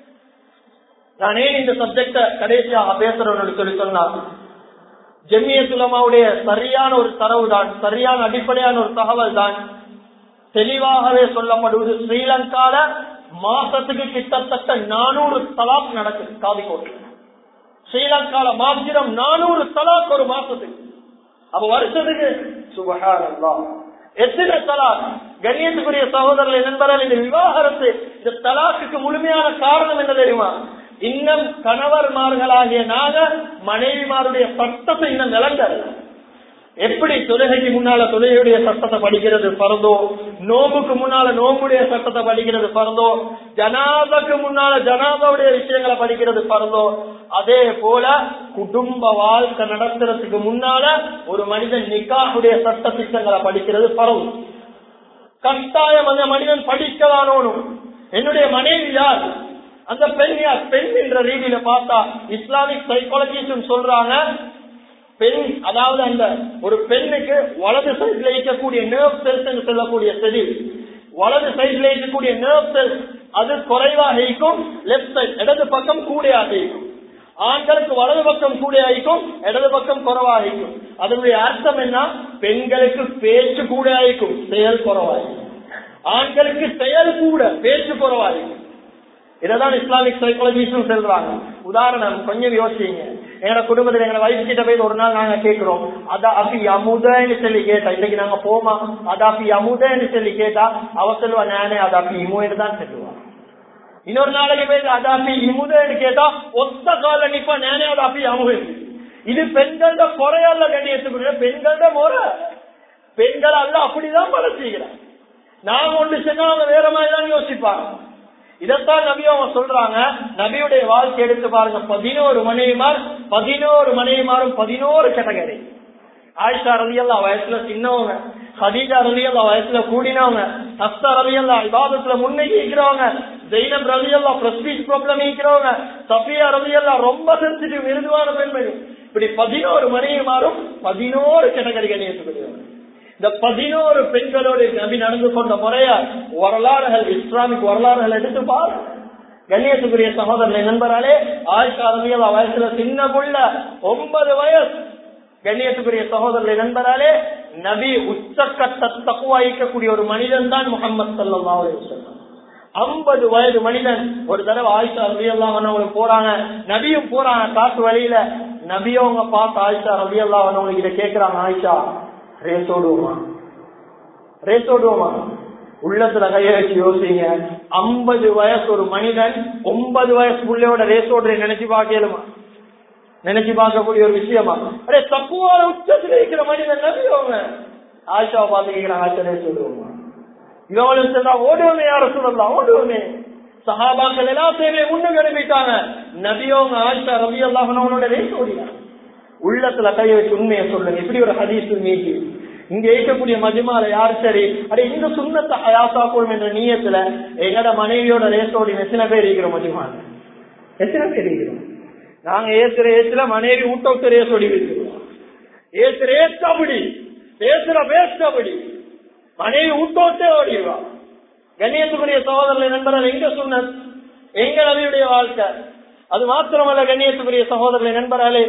நான் ஏன் இந்த சப்ஜெக்ட கடைசியாக பேசுறேன்னு சொல்லி சொன்னா ஜெமியத்துலமாவுடைய சரியான ஒரு தரவு தான் சரியான அடிப்படையான ஒரு தகவல் தான் தெளிவாகவே சொல்லப்படுவது ஸ்ரீலங்கால மாசத்துக்கு கிட்டத்தட்ட நானூறு தலாக் நடக்குது காவிக்கோட்டில் ஸ்ரீலங்கால மாத்திரம் நானூறு தலாக் ஒரு மாசத்துக்கு அப்ப வருஷத்துக்கு சுபகாரல்லா எத்தனை தலாக் கண்ணியத்துக்குரிய சகோதரர்கள் நண்பர்கள் இந்த விவாகரத்து இந்த தலாக்குக்கு முழுமையான காரணம் என்ன தெரியுமா இன்னும் கணவர்மார்களாகிய நாங்க மனைவிமாருடைய சட்டத்தை இன்னும் நிலங்கல் எப்படி தொழுகைக்கு முன்னால தொழுகையுடைய சட்டத்தை படிக்கிறது பறந்தோ நோம்புக்கு முன்னால நோம்புடைய சட்டத்தை படிக்கிறது பறந்தோ ஜனாதாக்கு முன்னால ஜனாதாவுடைய விஷயங்களை படிக்கிறது பறந்தோ அதே போல குடும்ப வாழ்க்கை நடத்துறதுக்கு முன்னால ஒரு மனிதன் நிக்காவுடைய சட்ட திட்டங்களை படிக்கிறது பரவும் கட்டாயம் அந்த மனிதன் படிக்கலானோனும் என்னுடைய மனைவி யார் அந்த பெண் யார் பெண் என்ற ரீதியில பார்த்தா இஸ்லாமிக் சைக்காலஜிஸ்ட் சொல்றாங்க பெண் அதாவது அந்த ஒரு பெண்ணுக்கு வலது சைட்ல இருக்கக்கூடிய நேர்வ் செல்ஸ் என்று சொல்லக்கூடிய செதி வலது சைட்ல இருக்கக்கூடிய நேர்வ் செல்ஸ் அது குறைவாக இருக்கும் லெப்ட் சைட் இடது பக்கம் கூடையாக இருக்கும் ஆண்களுக்கு வலது பக்கம் கூடையாயிக்கும் இடது பக்கம் குறைவாகிக்கும் அதனுடைய அர்த்தம் என்ன பெண்களுக்கு பேச்சு கூடையாயிக்கும் செயல் குறைவாயிருக்கும் ஆண்களுக்கு செயல் கூட பேச்சு குறைவாயிருக்கும் இதான் இஸ்லாமிக் சைக்காலஜிஸ்டும் சொல்றாங்க உதாரணம் கொஞ்சம் யோசிங்க எங்க குடும்பத்துல எங்க வயசு கிட்ட போய் ஒரு நாள் நாங்க கேட்கிறோம் அதா அப்பி அமுதன்னு சொல்லி கேட்டா இன்னைக்கு நாங்க போமா அதாப்பி அமுதன்னு சொல்லி கேட்டா அவ சொல்லுவா நானே அதாப்பி இமுன்னு தான் சொல்லுவா இன்னொரு நாளைக்கு போய் அதாப்பி இமுதன்னு கேட்டா ஒத்த கால நிப்பா நானே அதாப்பி அமுது இது பெண்களோட குறையல்ல கண்ணியத்துக்குரிய பெண்களோட முறை பெண்கள் அல்ல அப்படிதான் பழச்சிக்கிறான் நாங்க ஒன்று செஞ்சா அவங்க வேற மாதிரி தான் யோசிப்பாங்க இதைத்தான் நபி அவங்க சொல்றாங்க நபியுடைய வாழ்க்கை எடுத்து பாருங்க பதினோரு மனைவிமார் பதினோரு மனைவிமாரும் பதினோரு கேட்டகரி ஆயிஷா ரலியல்லா வயசுல சின்னவங்க ஹதீஜா ரலியல்லா வயசுல கூடினவங்க ஹஸ்தா ரலியல்லா இபாதத்துல முன்னேறி இருக்கிறவங்க ஜெயினப் ரலியல்லா பிரஸ்டீஜ் ப்ராப்ளம் இருக்கிறவங்க சஃபியா ரலியல்லா ரொம்ப சென்சிட்டிவ் மிருதுவான பெண்மணி இப்படி பதினோரு மனைவிமாரும் பதினோரு கேட்டகரிகள் ஏற்றுக்கொள்வாங்க இந்த பதினோரு பெண்களோடு நபி நடந்து கொண்ட முறைய வரலாறுகள் இஸ்லாமிக் வரலாறுகள் எடுத்து பாரு கண்ணியத்துக்குரிய சகோதரனை நண்பராலே ஆயிஷா ரலியல்லா வயசுல சின்ன புள்ள ஒன்பது வயசு கண்ணியத்துக்குரிய சகோதரனை நண்பராலே நபி உச்சக்கட்ட தக்குவாய்க்கக்கூடிய ஒரு மனிதன் தான் முகமது சல்லா அலையம் ஐம்பது வயது மனிதன் ஒரு தடவை ஆயிஷா ரலியல்லா அவங்களுக்கு போறாங்க நபியும் போறாங்க காட்டு வழியில நபியவங்க பார்த்து ஆயிஷா ரலியல்லா அவங்களுக்கு இதை கேட்கிறாங்க ஆயிஷா ரேஸ் ஓடுவோமா ரேஸ் ஓடுவோமா உள்ளத்துல கைய வச்சு யோசிங்க ஐம்பது வயசு ஒரு மனிதன் ஒன்பது வயசு பிள்ளையோட ரேஸ் ஓடுற நினைச்சு பாக்கலுமா நினைச்சு பார்க்கக்கூடிய ஒரு விஷயமா அரே தப்புவால உச்சத்துல இருக்கிற மனிதன் நம்பியவங்க ஆஷாவை பார்த்து கேட்கிறாங்க ஆச்சா ரேஸ் ஓடுவோமா இவங்களும் சொன்னா ஓடுவோமே யார சொல்லலாம் ஓடுவோமே சஹாபாக்கள் எல்லாத்தையுமே முன்னுக்கு அனுப்பிட்டாங்க நபியோங்க ஆஷா ரவி அல்லாஹனோட ரேஸ் ஓடினாங்க உள்ளத்துல கையை வச்சு உண்மையை சொல்லுங்க இப்படி ஒரு ஹதீஸ் மீட்டி இங்க இருக்கக்கூடிய மஜிமால யார் சரி அடே இந்த சுண்ணத்தை ஹயாசாக்கும் என்ற நீயத்துல எங்கட மனைவியோட ரேசோடி எத்தனை பேர் இருக்கிறோம் மஜிமால எத்தனை பேர் இருக்கிறோம் நாங்க ஏசுற ஏசுல மனைவி ஊட்ட விட்டு ரேசோடி வச்சிருக்கோம் ஏசுற ஏசு அப்படி பேசுற பேசு அப்படி மனைவி ஊட்டோட்டே ஓடிடுவா கண்ணியத்துக்குரிய சகோதரர்களை நண்பர்கள் எங்க சொன்ன எங்க நபியுடைய வாழ்க்கை அது மாத்திரமல்ல கண்ணியத்துக்குரிய சகோதரர்களை நண்பர்களே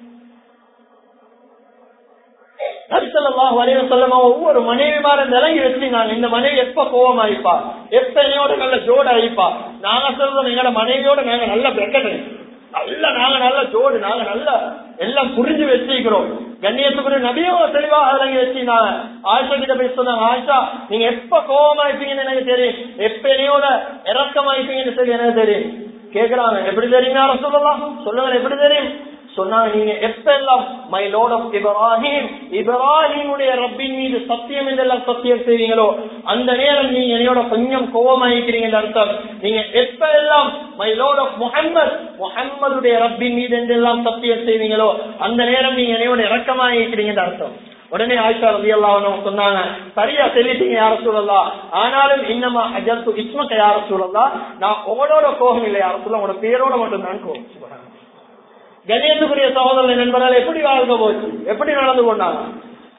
ஒவ்வொரு மனைவிமார நிலங்கி வச்சுங்க இந்த மனைவி எப்ப கோவம் ஆயிப்பா எப்ப என்னையோட நல்ல ஜோடு ஆயிப்பா நாங்க சொல்றோம் எங்களோட மனைவியோட நாங்க நல்ல பெக்கட்டு நல்ல நாங்க நல்ல ஜோடு நாங்க நல்ல எல்லாம் புரிஞ்சு வச்சிருக்கிறோம் கண்ணியத்துக்குரிய நபியும் தெளிவாக இறங்கி வச்சுனாங்க ஆயிஷா கிட்ட போய் சொன்னாங்க ஆயிஷா நீங்க எப்ப கோவமா இருப்பீங்கன்னு எனக்கு தெரியும் எப்ப என்னையோட இறக்கமா இருப்பீங்கன்னு சொல்லி எனக்கு தெரியும் கேக்குறாங்க எப்படி தெரியும் சொல்லலாம் சொல்லுங்க எப்படி தெரியும் சொன்னாங்க நீங்க எப்பெல்லாம் மை லோட் ஆஃப் இப்ராஹிம் இப்ராஹிமுடைய ரப்பின் மீது சத்தியம் என்றெல்லாம் சத்தியம் செய்வீங்களோ அந்த நேரம் நீங்க என்னையோட கொஞ்சம் கோபமாயிருக்கிறீங்க அர்த்தம் நீங்க எப்ப எல்லாம் மை லோட் ஆஃப் முகம்மது முகம்மதுடைய ரப்பின் மீது என்றெல்லாம் சத்தியம் செய்வீங்களோ அந்த நேரம் நீங்க என்னையோட இறக்கமாயிருக்கிறீங்க அர்த்தம் உடனே ஆயிஷா ரவி எல்லாம் சொன்னாங்க சரியா சொல்லிட்டீங்க யார சூழலாம் ஆனாலும் இன்னமா அஜர்த்து இஸ்மத்தை யார சூழலாம் நான் உங்களோட கோபம் இல்லை யார சொல்ல உங்களோட பேரோட மட்டும் தான் கோபம் கணேசக்குரிய சகோதரன் நண்பரால் எப்படி வாழ்க்கை போச்சு எப்படி நடந்து கொண்டாங்க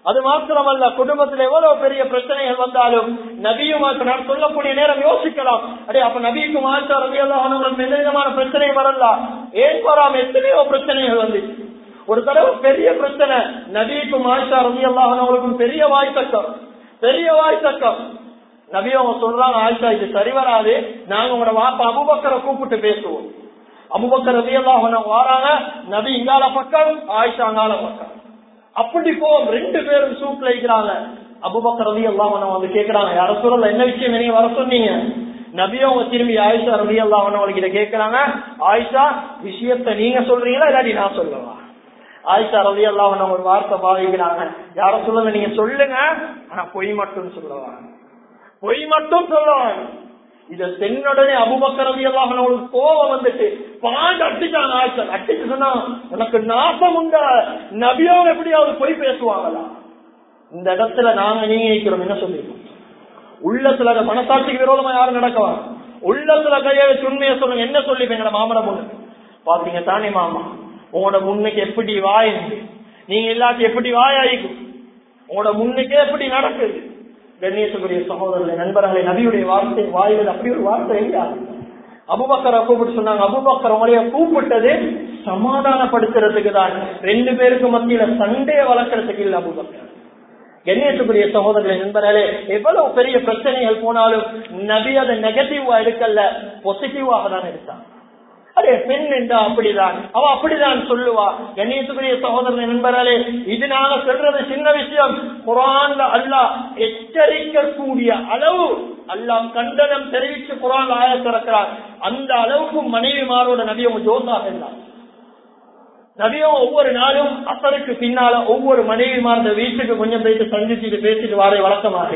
அது மாத்திரமல்ல குடும்பத்தில் எவ்வளவு பெரிய பிரச்சனைகள் வந்தாலும் நபியும் நான் சொல்லக்கூடிய நேரம் யோசிக்கலாம் அடே அப்ப நபிக்கு மாற்ற ரவியெல்லாம் எந்த விதமான பிரச்சனை வரலாம் ஏன் வராம எத்தனையோ பிரச்சனைகள் வந்து ஒரு தடவை பெரிய பிரச்சனை நபிக்கு மாற்றா ரவியெல்லாம் அவங்களுக்கும் பெரிய வாய்த்தக்கம் பெரிய வாய்த்தக்கம் நபி அவங்க சொல்றாங்க ஆயிஷா இது சரி வராது நாங்க உங்களோட வாப்பா அபுபக்கரை கூப்பிட்டு பேசுவோம் அபுபக்கர் ரவியெல்லாம் வாராங்க நபி இங்கால பக்கம் ஆயிஷா அங்கால பக்கம் அப்படி போ ரெண்டு பேரும் சூட்ல இருக்கிறாங்க அபுபக்கர் ரவி எல்லாம் வந்து கேக்குறாங்க யார சொல்லல என்ன விஷயம் நீங்க வர சொன்னீங்க நபியும் அவங்க திரும்பி ஆயிஷா ரவி எல்லாம் அவங்ககிட்ட கேக்குறாங்க ஆயிஷா விஷயத்த நீங்க சொல்றீங்களா இல்லாட்டி நான் சொல்லவா ஆயிஷா ரவி எல்லாம் ஒரு வார்த்தை பாவிக்கிறாங்க யார சொல்லல நீங்க சொல்லுங்க ஆனா பொய் மட்டும் சொல்லவா பொய் மட்டும் சொல்லுவாங்க இத தென்னுடனே அபுபக்கரவி எல்லாம் அவங்களுக்கு கோவம் வந்துட்டு பாண்டு அடிச்சாங்க ஆயிஷா அடிச்சு சொன்னா உனக்கு நாசம் உண்டா நபியோட எப்படியாவது பொய் பேசுவாங்களா இந்த இடத்துல நாங்க நீங்க இருக்கிறோம் என்ன சொல்லிருக்கோம் உள்ளத்துல மனசாட்சிக்கு விரோதமா யாரும் நடக்கவா உள்ளத்துல கையை வச்சு உண்மையை சொல்லுங்க என்ன சொல்லி எங்கட மாமன பொண்ணு பாத்தீங்க தானே மாமா உங்களோட முன்னுக்கு எப்படி வாய் நீங்க எல்லாத்தையும் எப்படி வாயாயிக்கும் உங்களோட முன்னுக்கே எப்படி நடக்குது கண்ணியத்துக்குரிய சகோதரர்களை நண்பர்களை நபியுடைய வார்த்தை வாயில் அப்படி ஒரு வார்த்தை இல்லையா அபுபக்கரை கூப்பிட்டு சொன்னாங்க அபுபக்கர் உங்களைய கூப்பிட்டது சமாதானப்படுத்துறதுக்கு தான் ரெண்டு பேருக்கு மத்தியில சண்டையை வளர்க்கறதுக்கு இல்ல அபுபக்கர் கண்ணியத்துக்குரிய சகோதரர்களை நண்பர்களே எவ்வளவு பெரிய பிரச்சனைகள் போனாலும் நபி அதை நெகட்டிவா எடுக்கல பாசிட்டிவாக தான் எடுத்தாங்க அரே பெண் என்றா அப்படிதான் அவ அப்படிதான் சொல்லுவா கண்ணியத்துக்குரிய சகோதரன் நண்பர்களே இது நாங்க சொல்றது சின்ன விஷயம் குரான்ல அல்லா எச்சரிக்கக்கூடிய அளவு அல்லாஹ் கண்டனம் தெரிவித்து குரான் ஆய திறக்கிறார் அந்த அளவுக்கு மனைவிமாரோட நபியும் ஜோசாக இருந்தார் நபியும் ஒவ்வொரு நாளும் அசருக்கு பின்னால ஒவ்வொரு மனைவிமார்ந்த வீட்டுக்கு கொஞ்சம் போயிட்டு சந்திச்சுட்டு பேசிட்டு வார வழக்கமாக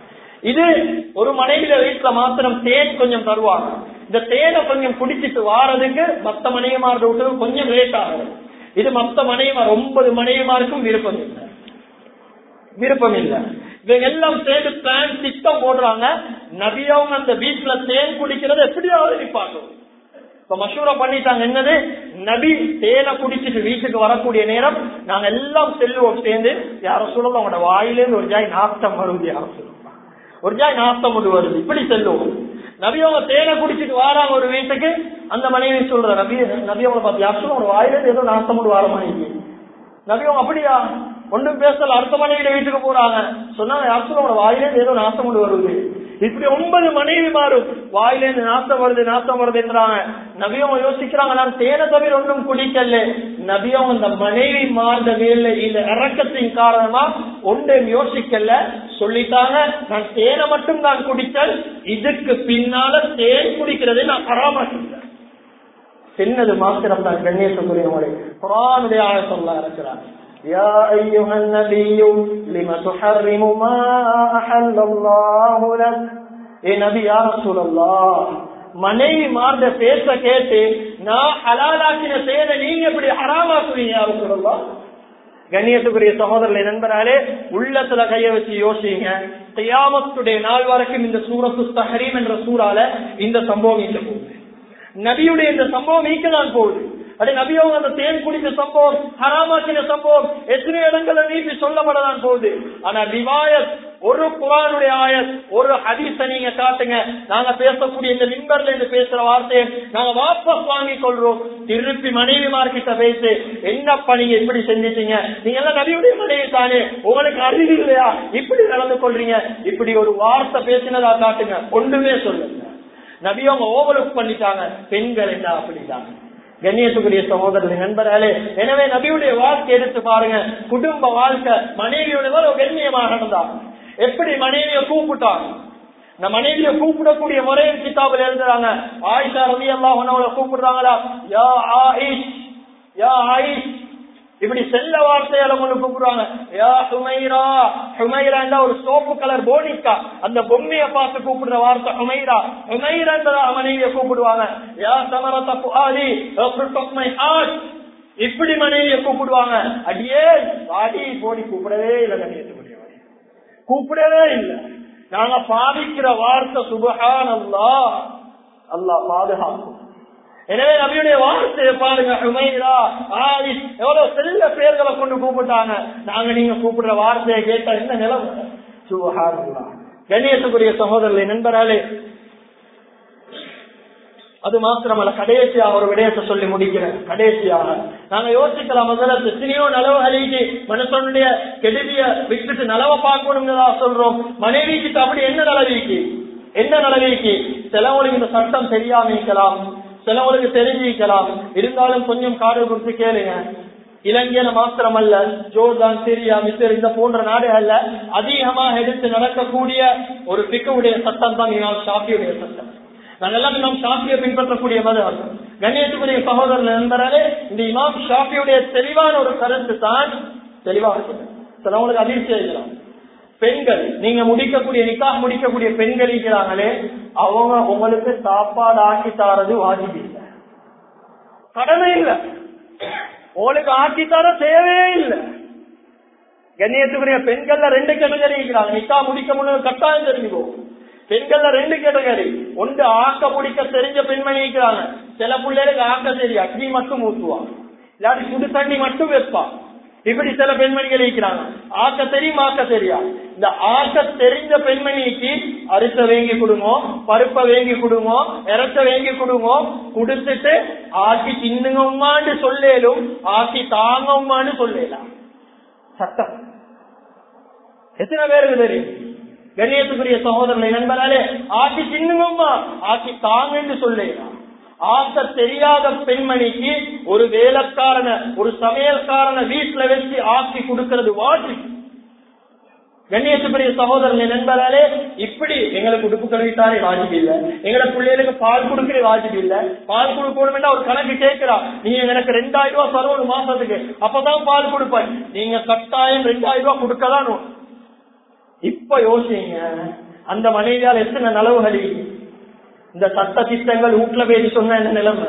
இது ஒரு மனைவியில வீட்டுல மாத்திரம் தேன் கொஞ்சம் தருவாங்க இந்த தேனை கொஞ்சம் குடிச்சிட்டு வாரதுக்கு மத்த மனைவிமார் விட்டு கொஞ்சம் லேட் ஆகும் இது மத்த மனைவிமார் ஒன்பது மனைவிமாருக்கும் விருப்பம் இல்லை விருப்பம் இல்லை இவங்க எல்லாம் சேர்ந்து பிளான் திட்டம் போடுறாங்க நபியவங்க அந்த வீட்டுல தேன் குடிக்கிறது எப்படியாவது நிப்பாட்டும் இப்ப மஷூரா பண்ணிட்டாங்க என்னது நபி தேனை குடிச்சிட்டு வீட்டுக்கு வரக்கூடிய நேரம் நாங்க எல்லாம் செல்லுவோம் சேர்ந்து யார சொல்லலாம் அவங்களோட வாயிலேருந்து ஒரு ஜாய் நாட்டம் வருது யார சொல்லுவோம் ஒரு ஜாய் நாட்டம் கொண்டு வருது இப்படி செல்லுவோம் நபி அவங்க தேனை குடிச்சிட்டு வாராங்க ஒரு வீட்டுக்கு அந்த மனைவி சொல்ற நபி நபி அவங்க பார்த்து யார் சொல்ல ஒரு வாயிலேருந்து ஏதோ நாட்டம் கொண்டு வர மனைவி நபி அவங்க அப்படியா ஒன்றும் பேசல அடுத்த மனைவிட வீட்டுக்கு போறாங்க சொன்னாங்க யார் சொல்ல உங்களோட வாயிலேருந்து ஏதோ நாசம் கொண்டு வருது இப்படி ஒன்பது மனைவி மாறும் வாயிலேருந்து நாசம் வருது நாசம் வருது என்றாங்க நபியவங்க யோசிக்கிறாங்க நான் தேன தவிர ஒன்றும் குடிக்கல நபியவங்க இந்த மனைவி மாறுத வேலை இந்த இறக்கத்தின் காரணமா ஒன்றையும் யோசிக்கல சொல்லிட்டாங்க நான் தேனை மட்டும் தான் குடித்தல் இதுக்கு பின்னால தேன் குடிக்கிறதை நான் பராமரிக்கிறேன் சின்னது மாத்திரம் தான் கண்ணியத்துக்குரியவங்களை குரானுடைய ஆய சொல்ல இருக்கிறார் يا أيها النبي لم تحرم ما أحل الله لك ஏ நபி யா ரசூலல்லாஹ் மனைவி மார்ந்த பேச கேட்டு நான் ஹலாலாக்கின செயலை நீங்க எப்படி ஹராமாக்குவீங்க யா ரசூலல்லாஹ் கண்ணியத்துக்குரிய சகோதரர்களை நண்பராலே உள்ளத்துல கைய வச்சு யோசிங்க தியாமத்துடைய நாள் வரைக்கும் இந்த சூரத்து தஹரீம் என்ற சூறால இந்த சம்பவம் ஈக்க போகுது நபியுடைய இந்த சம்பவம் ஈக்கதான் போகுது அது நபியவங்க அந்த தேன் குடித்த சம்பவம் ஹராமாக்கின சம்பவம் எத்தனை இடங்கள்ல நீப்பி சொல்லப்படதான் போகுது ஆனா ரிவாயத் ஒரு குரானுடைய ஆயத் ஒரு ஹதீஸ நீங்க காட்டுங்க நாங்க பேசக்கூடிய இந்த மின்பர்ல இருந்து பேசுற வார்த்தையை நாங்க வாபஸ் வாங்கி கொள்றோம் திருப்பி மனைவிமார்கிட்ட பேசு என்னப்பா நீங்க இப்படி செஞ்சிட்டீங்க நீங்க எல்லாம் நபியுடைய மனைவி தானே உங்களுக்கு அறிவு இல்லையா இப்படி நடந்து கொள்றீங்க இப்படி ஒரு வார்த்தை பேசினதா காட்டுங்க ஒன்றுமே சொல்லுங்க நபியவங்க ஓவர்லுக் பண்ணிட்டாங்க பெண்கள் என்ன அப்படிதான் கண்ணியத்துக்குரிய சகோதரர்கள் நண்பர்களே எனவே நபியுடைய வாழ்க்கை எடுத்து பாருங்க குடும்ப வாழ்க்கை மனைவியோட ஒரு கண்ணியமாக நடந்தாங்க எப்படி மனைவியை கூப்பிட்டாங்க இந்த மனைவியை கூப்பிடக்கூடிய முறையை கிதாபில் எழுதுறாங்க ஆயிஷா ரவி எல்லாம் உணவுல கூப்பிடுறாங்களா யா ஆயிஷ் யா ஆயிஷ் இப்படி செல்ல வார்த்தையால ஒண்ணு கூப்பிடுவாங்க யா ஹுமைரா ஹுமைரா ஒரு சோப்பு கலர் போனிக்கா அந்த பொம்மைய பார்த்து கூப்பிடுற வார்த்தை ஹுமைரா ஹுமைரா மனைவிய கூப்பிடுவாங்க யா சமரத புகாரி மை ஹார்ட் இப்படி மனைவிய கூப்பிடுவாங்க அடியே வாடி போடி கூப்பிடவே இல்லை கண்ணியத்துக்குரிய கூப்பிடவே இல்லை நாங்க பாதிக்கிற வார்த்தை சுபஹான் அல்லா அல்லா பாதுகாக்கும் எனவே நபியுடைய வார்த்தையை பாருங்க ஹுமைரா ஆரிஸ் எவ்வளவு செல்ல பேர்களை கொண்டு கூப்பிட்டாங்க நாங்க நீங்க கூப்பிடுற வார்த்தையை கேட்டா என்ன நிலைமை சுபஹானல்லாஹ். கண்ணியத்துக்குரிய சகோதரர்களை நண்பராலே அது மாத்திரமல்ல கடைசியாக ஒரு விடயத்தை சொல்லி முடிக்கிறேன் கடைசியாக நாங்க யோசிக்கலாம் முதல்ல எத்தனையோ நலவு அழிக்கு மனுஷனுடைய கெடுதிய விட்டுட்டு நலவை பார்க்கணும்னு சொல்றோம் மனைவிக்கு அப்படி என்ன நலவிக்கு என்ன நலவிக்கு சிலவங்களுக்கு இந்த சட்டம் தெரியாம இருக்கலாம் சிலவங்களுக்கு தெரிஞ்சிருக்கலாம் இருந்தாலும் கொஞ்சம் காடு கொடுத்து கேளுங்க இலங்கையில மாத்திரமல்ல ஜோர்தான் சிரியா மிஸ்ர் இந்த போன்ற நாடுகள்ல அதிகமாக எடுத்து நடக்கக்கூடிய ஒரு பிக்குடைய சட்டம் தான் இமாம் ஷாஃபியுடைய சட்டம் நாங்கெல்லாம் இமாம் ஷாஃபியை பின்பற்றக்கூடிய மதம் கண்ணியத்துக்குரிய சகோதரர் நண்பராலே இந்த இமாம் ஷாஃபியுடைய தெளிவான ஒரு கருத்து தான் தெளிவாக இருக்குது சிலவங்களுக்கு அதிர்ச்சி இருக்கலாம் பெண்கள் நீங்க முடிக்கக்கூடிய நிக்காக முடிக்கக்கூடிய பெண்கள் இருக்கிறாங்களே அவங்க உங்களுக்கு சாப்பாடு ஆக்கி தாரது வாஜிபி இல்லை கடமை இல்லை உங்களுக்கு ஆக்கி தர தேவையே இல்லை கண்ணியத்துக்குரிய பெண்கள்ல ரெண்டு கேட்டகரி இருக்கிறாங்க நிக்கா முடிக்க முடியும் கட்டாயம் தெரிஞ்சுக்கோ பெண்கள்ல ரெண்டு கேட்டகரி ஒன்று ஆக்க முடிக்க தெரிஞ்ச பெண்மணி இருக்கிறாங்க சில பிள்ளைகளுக்கு ஆக்க தெரியும் அக்னி மட்டும் ஊற்றுவான் இல்லாட்டி சுடு தண்ணி மட்டும் வைப்பான் இப்படி சில பெண்மணிகள் இருக்கிறாங்க ஆக்க தெரியும் ஆக்க தெரியா இந்த ஆக்க தெரிஞ்ச பெண்மணிக்கு அரிச வேங்கி கொடுங்கோ பருப்பை வேங்கி கொடுங்கோ இறச்ச வேங்கி கொடுங்கோ கொடுத்துட்டு ஆக்கி தின்னுங்கம்மான்னு சொல்லேலும் ஆக்கி தாங்கம்மான்னு சொல்லலாம் சட்டம் எத்தனை பேருக்கு தெரியும் கண்ணியத்துக்குரிய சகோதரனை நண்பராலே ஆக்கி தின்னுங்கம்மா ஆக்கி தாங்கன்னு சொல்லலாம் ஆக்க தெரியாத பெண்மணிக்கு ஒரு வேலைக்காரன ஒரு சமையல்காரன வீட்டுல வச்சு ஆக்கி கொடுக்கிறது வாஜி கண்ணியத்துக்குரிய சகோதரனை நண்பராலே இப்படி எங்களுக்கு உடுப்பு கழுவித்தாரே வாஜிப் இல்ல எங்களை பிள்ளைகளுக்கு பால் கொடுக்கிற வாஜிப் இல்ல பால் கொடுக்கணும் ஒரு கணக்கு கேட்கிறா நீங்க எனக்கு ரெண்டாயிரம் ரூபாய் தரும் மாசத்துக்கு அப்பதான் பால் கொடுப்பேன் நீங்க கட்டாயம் ரெண்டாயிரம் ரூபாய் கொடுக்கதான் இப்ப யோசிங்க அந்த மனைவியால் எத்தனை நலவுகள் இந்த சட்ட திட்டங்கள் வீட்டுல போய் சொன்ன என்ன நிலைமை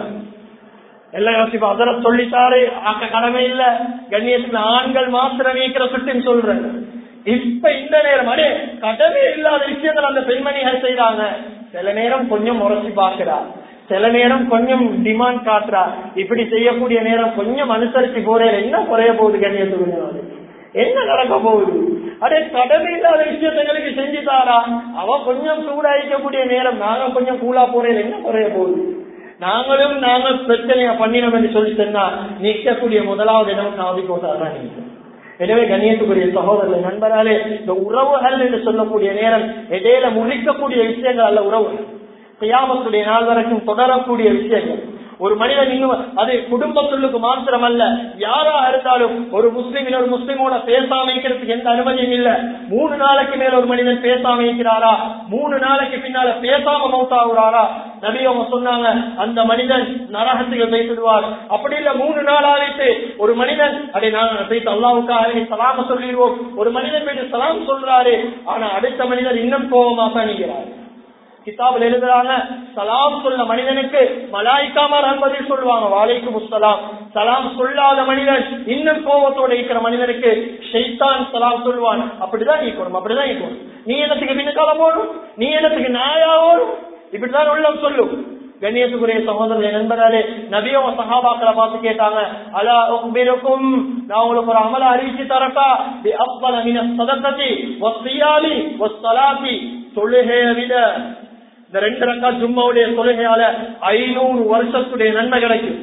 எல்லாம் யோசிப்பா அதர சொல்லிட்டாரு ஆக்க கடமை இல்ல கண்ணியத்துல ஆண்கள் மாத்திரம் நீக்கிற சுட்டின்னு சொல்றேன் இப்ப இந்த நேரம் அடே கடமை இல்லாத விஷயங்கள் அந்த பெண்மணிகள் செய்யறாங்க சில நேரம் கொஞ்சம் முறைச்சு பாக்குறா சில நேரம் கொஞ்சம் டிமாண்ட் காட்டுறா இப்படி செய்யக்கூடிய நேரம் கொஞ்சம் அனுசரிச்சு போறேன் என்ன குறைய போகுது கண்ணியத்துக்கு என்ன நடக்க போகுது அடே கடமை இல்லாத விஷயங்களுக்கு செஞ்சு தாரா அவ கொஞ்சம் சூடாயிக்கக்கூடிய நேரம் நாங்க கொஞ்சம் கூலா போறேன் என்ன குறைய போகுது நாங்களும் நாங்கள் பிரச்சனைய பண்ணினோம் என்று சொல்லி சொன்னா நிற்கக்கூடிய முதலாவது இடம் நாவிக்கோட்டாதான் நீங்க எனவே கண்ணியத்துக்குரிய சகோதரர்கள் நண்பராலே இந்த உறவுகள் என்று சொல்லக்கூடிய நேரம் இடையில முறிக்கக்கூடிய விஷயங்கள் அல்ல உறவுகள் கியாமத்துடைய நாள் வரைக்கும் தொடரக்கூடிய விஷயங்கள் ஒரு மனிதன் இன்னும் அது குடும்பத்துள்ளுக்கு மாத்திரம் அல்ல யாராக இருந்தாலும் ஒரு முஸ்லீம் இன்னொரு முஸ்லீமோட பேசாம இருக்கிறதுக்கு எந்த அனுமதியும் இல்ல மூணு நாளைக்கு மேல ஒரு மனிதன் பேசாம இருக்கிறாரா மூணு நாளைக்கு பின்னால பேசாம மௌத்தாகுறாரா நபி அவங்க சொன்னாங்க அந்த மனிதன் நரகத்துக்கு பேசிடுவார் அப்படி இல்ல மூணு நாள் ஆகிட்டு ஒரு மனிதன் அப்படி நான் போயிட்டு அல்லாவுக்காக சலாம சொல்லிடுவோம் ஒரு மனிதன் போயிட்டு சலாம் சொல்றாரு ஆனா அடுத்த மனிதர் இன்னும் கோபமாக நிற்கிறார் கிதாபில் எழுதுறாங்க சலாம் சொல்ல மனிதனுக்கு மலாய்க்காமார் அன்பதில் சொல்லுவாங்க வாழைக்கும் முஸ்லாம் சலாம் சொல்லாத மனிதன் இன்னும் கோபத்தோட இருக்கிற மனிதனுக்கு ஷைத்தான் சலாம் சொல்லுவான் அப்படிதான் நீக்கணும் அப்படிதான் நீக்கணும் நீ என்னத்துக்கு பின்னுக்காலம் போடும் நீ என்னத்துக்கு நாயா ஓடும் இப்படிதான் உள்ளம் சொல்லும் கண்ணியத்துக்குரிய சகோதரர் நண்பராலே நபியோ சகாபாக்களை பார்த்து கேட்டாங்க அலா உங்களுக்கும் நான் உங்களுக்கு ஒரு அமல அறிவிச்சு தரட்டா அப்பல மின சதக்கத்தி ஒசியாமி ஒசலாத்தி தொழுகைய விட இந்த ரெண்டு ரக்கா ஜும்மாவுடைய தொழுகையால ஐநூறு வருஷத்துடைய நன்மை கிடைக்கும்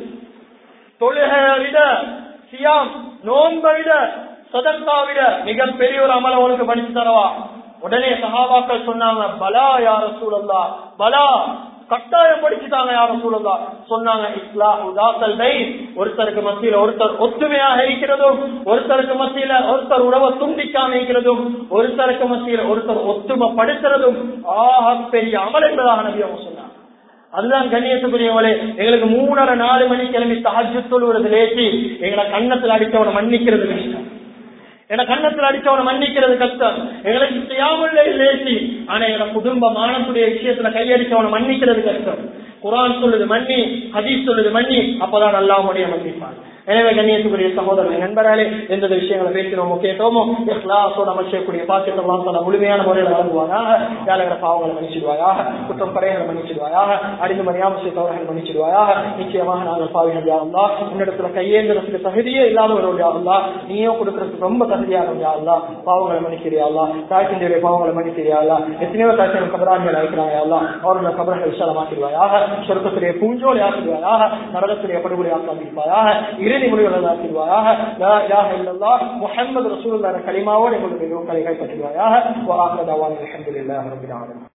தொழுகையை விட சியாம் நோன்பை விட சதக்கா விட மிக பெரிய ஒரு அமல உங்களுக்கு படிச்சு தரவா உடனே சகாபாக்கள் சொன்னாங்க பலா யார சூழல்லா பலா கட்டாயம் படிச்சுட்டாங்க யாரும் சூழலா சொன்னாங்க இஸ்லாம் உதாசல் ஒருத்தருக்கு மத்தியில ஒருத்தர் ஒத்துமையாக இருக்கிறதும் ஒருத்தருக்கு மத்தியில ஒருத்தர் உறவை துண்டிக்காம இருக்கிறதும் ஒருத்தருக்கு மத்தியில ஒருத்தர் ஒத்துமைப்படுத்துறதும் ஆக பெரிய அமல் என்பதாக நபி அவங்க சொன்னாங்க அதுதான் கண்ணியத்துக்குரியவங்களே எங்களுக்கு மூணரை நாலு மணி கிளம்பி தாஜு தொழுவது லேசி எங்களை கண்ணத்தில் அடித்தவனை மன்னிக்கிறது கஷ்டம் என கண்ணத்தில் அடிச்சவனை மன்னிக்கிறது கஷ்டம் எங்களுக்கு செய்யாமல் லேசி ஆனா எங்க குடும்ப மானத்துடைய விஷயத்துல கையடிச்சவனை மன்னிக்கிறது கஷ்டம் குரான் சொல்லுது மன்னி ஹதீஸ் சொல்லுது மன்னி அப்பதான் அல்லாஹுடைய மன்னிப்பான் எனவே கண்ணியத்துக்குரிய சகோதரர்கள் நண்பர்களே எந்த விஷயங்களை பேசினோமோ கேட்டோமோ இஸ்லாசோட அமைச்சக்கூடிய பாக்கியத்தை வாசல முழுமையான முறையில் வழங்குவாயாக வேலைகிற பாவங்களை மன்னிச்சிடுவாயாக குற்றம் குறைகளை மன்னிச்சிடுவாயாக அறிந்து மணியாம செய்தவர்கள் மன்னிச்சிடுவாயாக நிச்சயமாக நாங்கள் பாவிகள் யாருந்தா உன்னிடத்துல கையேந்திரத்துக்கு தகுதியே இல்லாதவர்கள் யாருந்தா நீயோ கொடுக்கறதுக்கு ரொம்ப தகுதியானவங்க யாருந்தா பாவங்களை மன்னிக்கிறியாளா தாய்க்கின்ற பாவங்களை மன்னிக்கிறியாளா எத்தனையோ தாய்க்கு கபராணிகள் அழைக்கிறாயா அவருடைய கபரங்களை விசாலமாக்கிடுவாயாக சொர்க்கத்துடைய பூஞ்சோலை ஆக்கிடுவாயாக நரகத்துடைய படுகொலை ஆக்கிடுவாயாக இறுதி முடிவுகளை ஆக்கிடுவாயாக முகமது ரசூல் கலிமாவோடு எங்களுடைய கைப்பற்றுவாயாக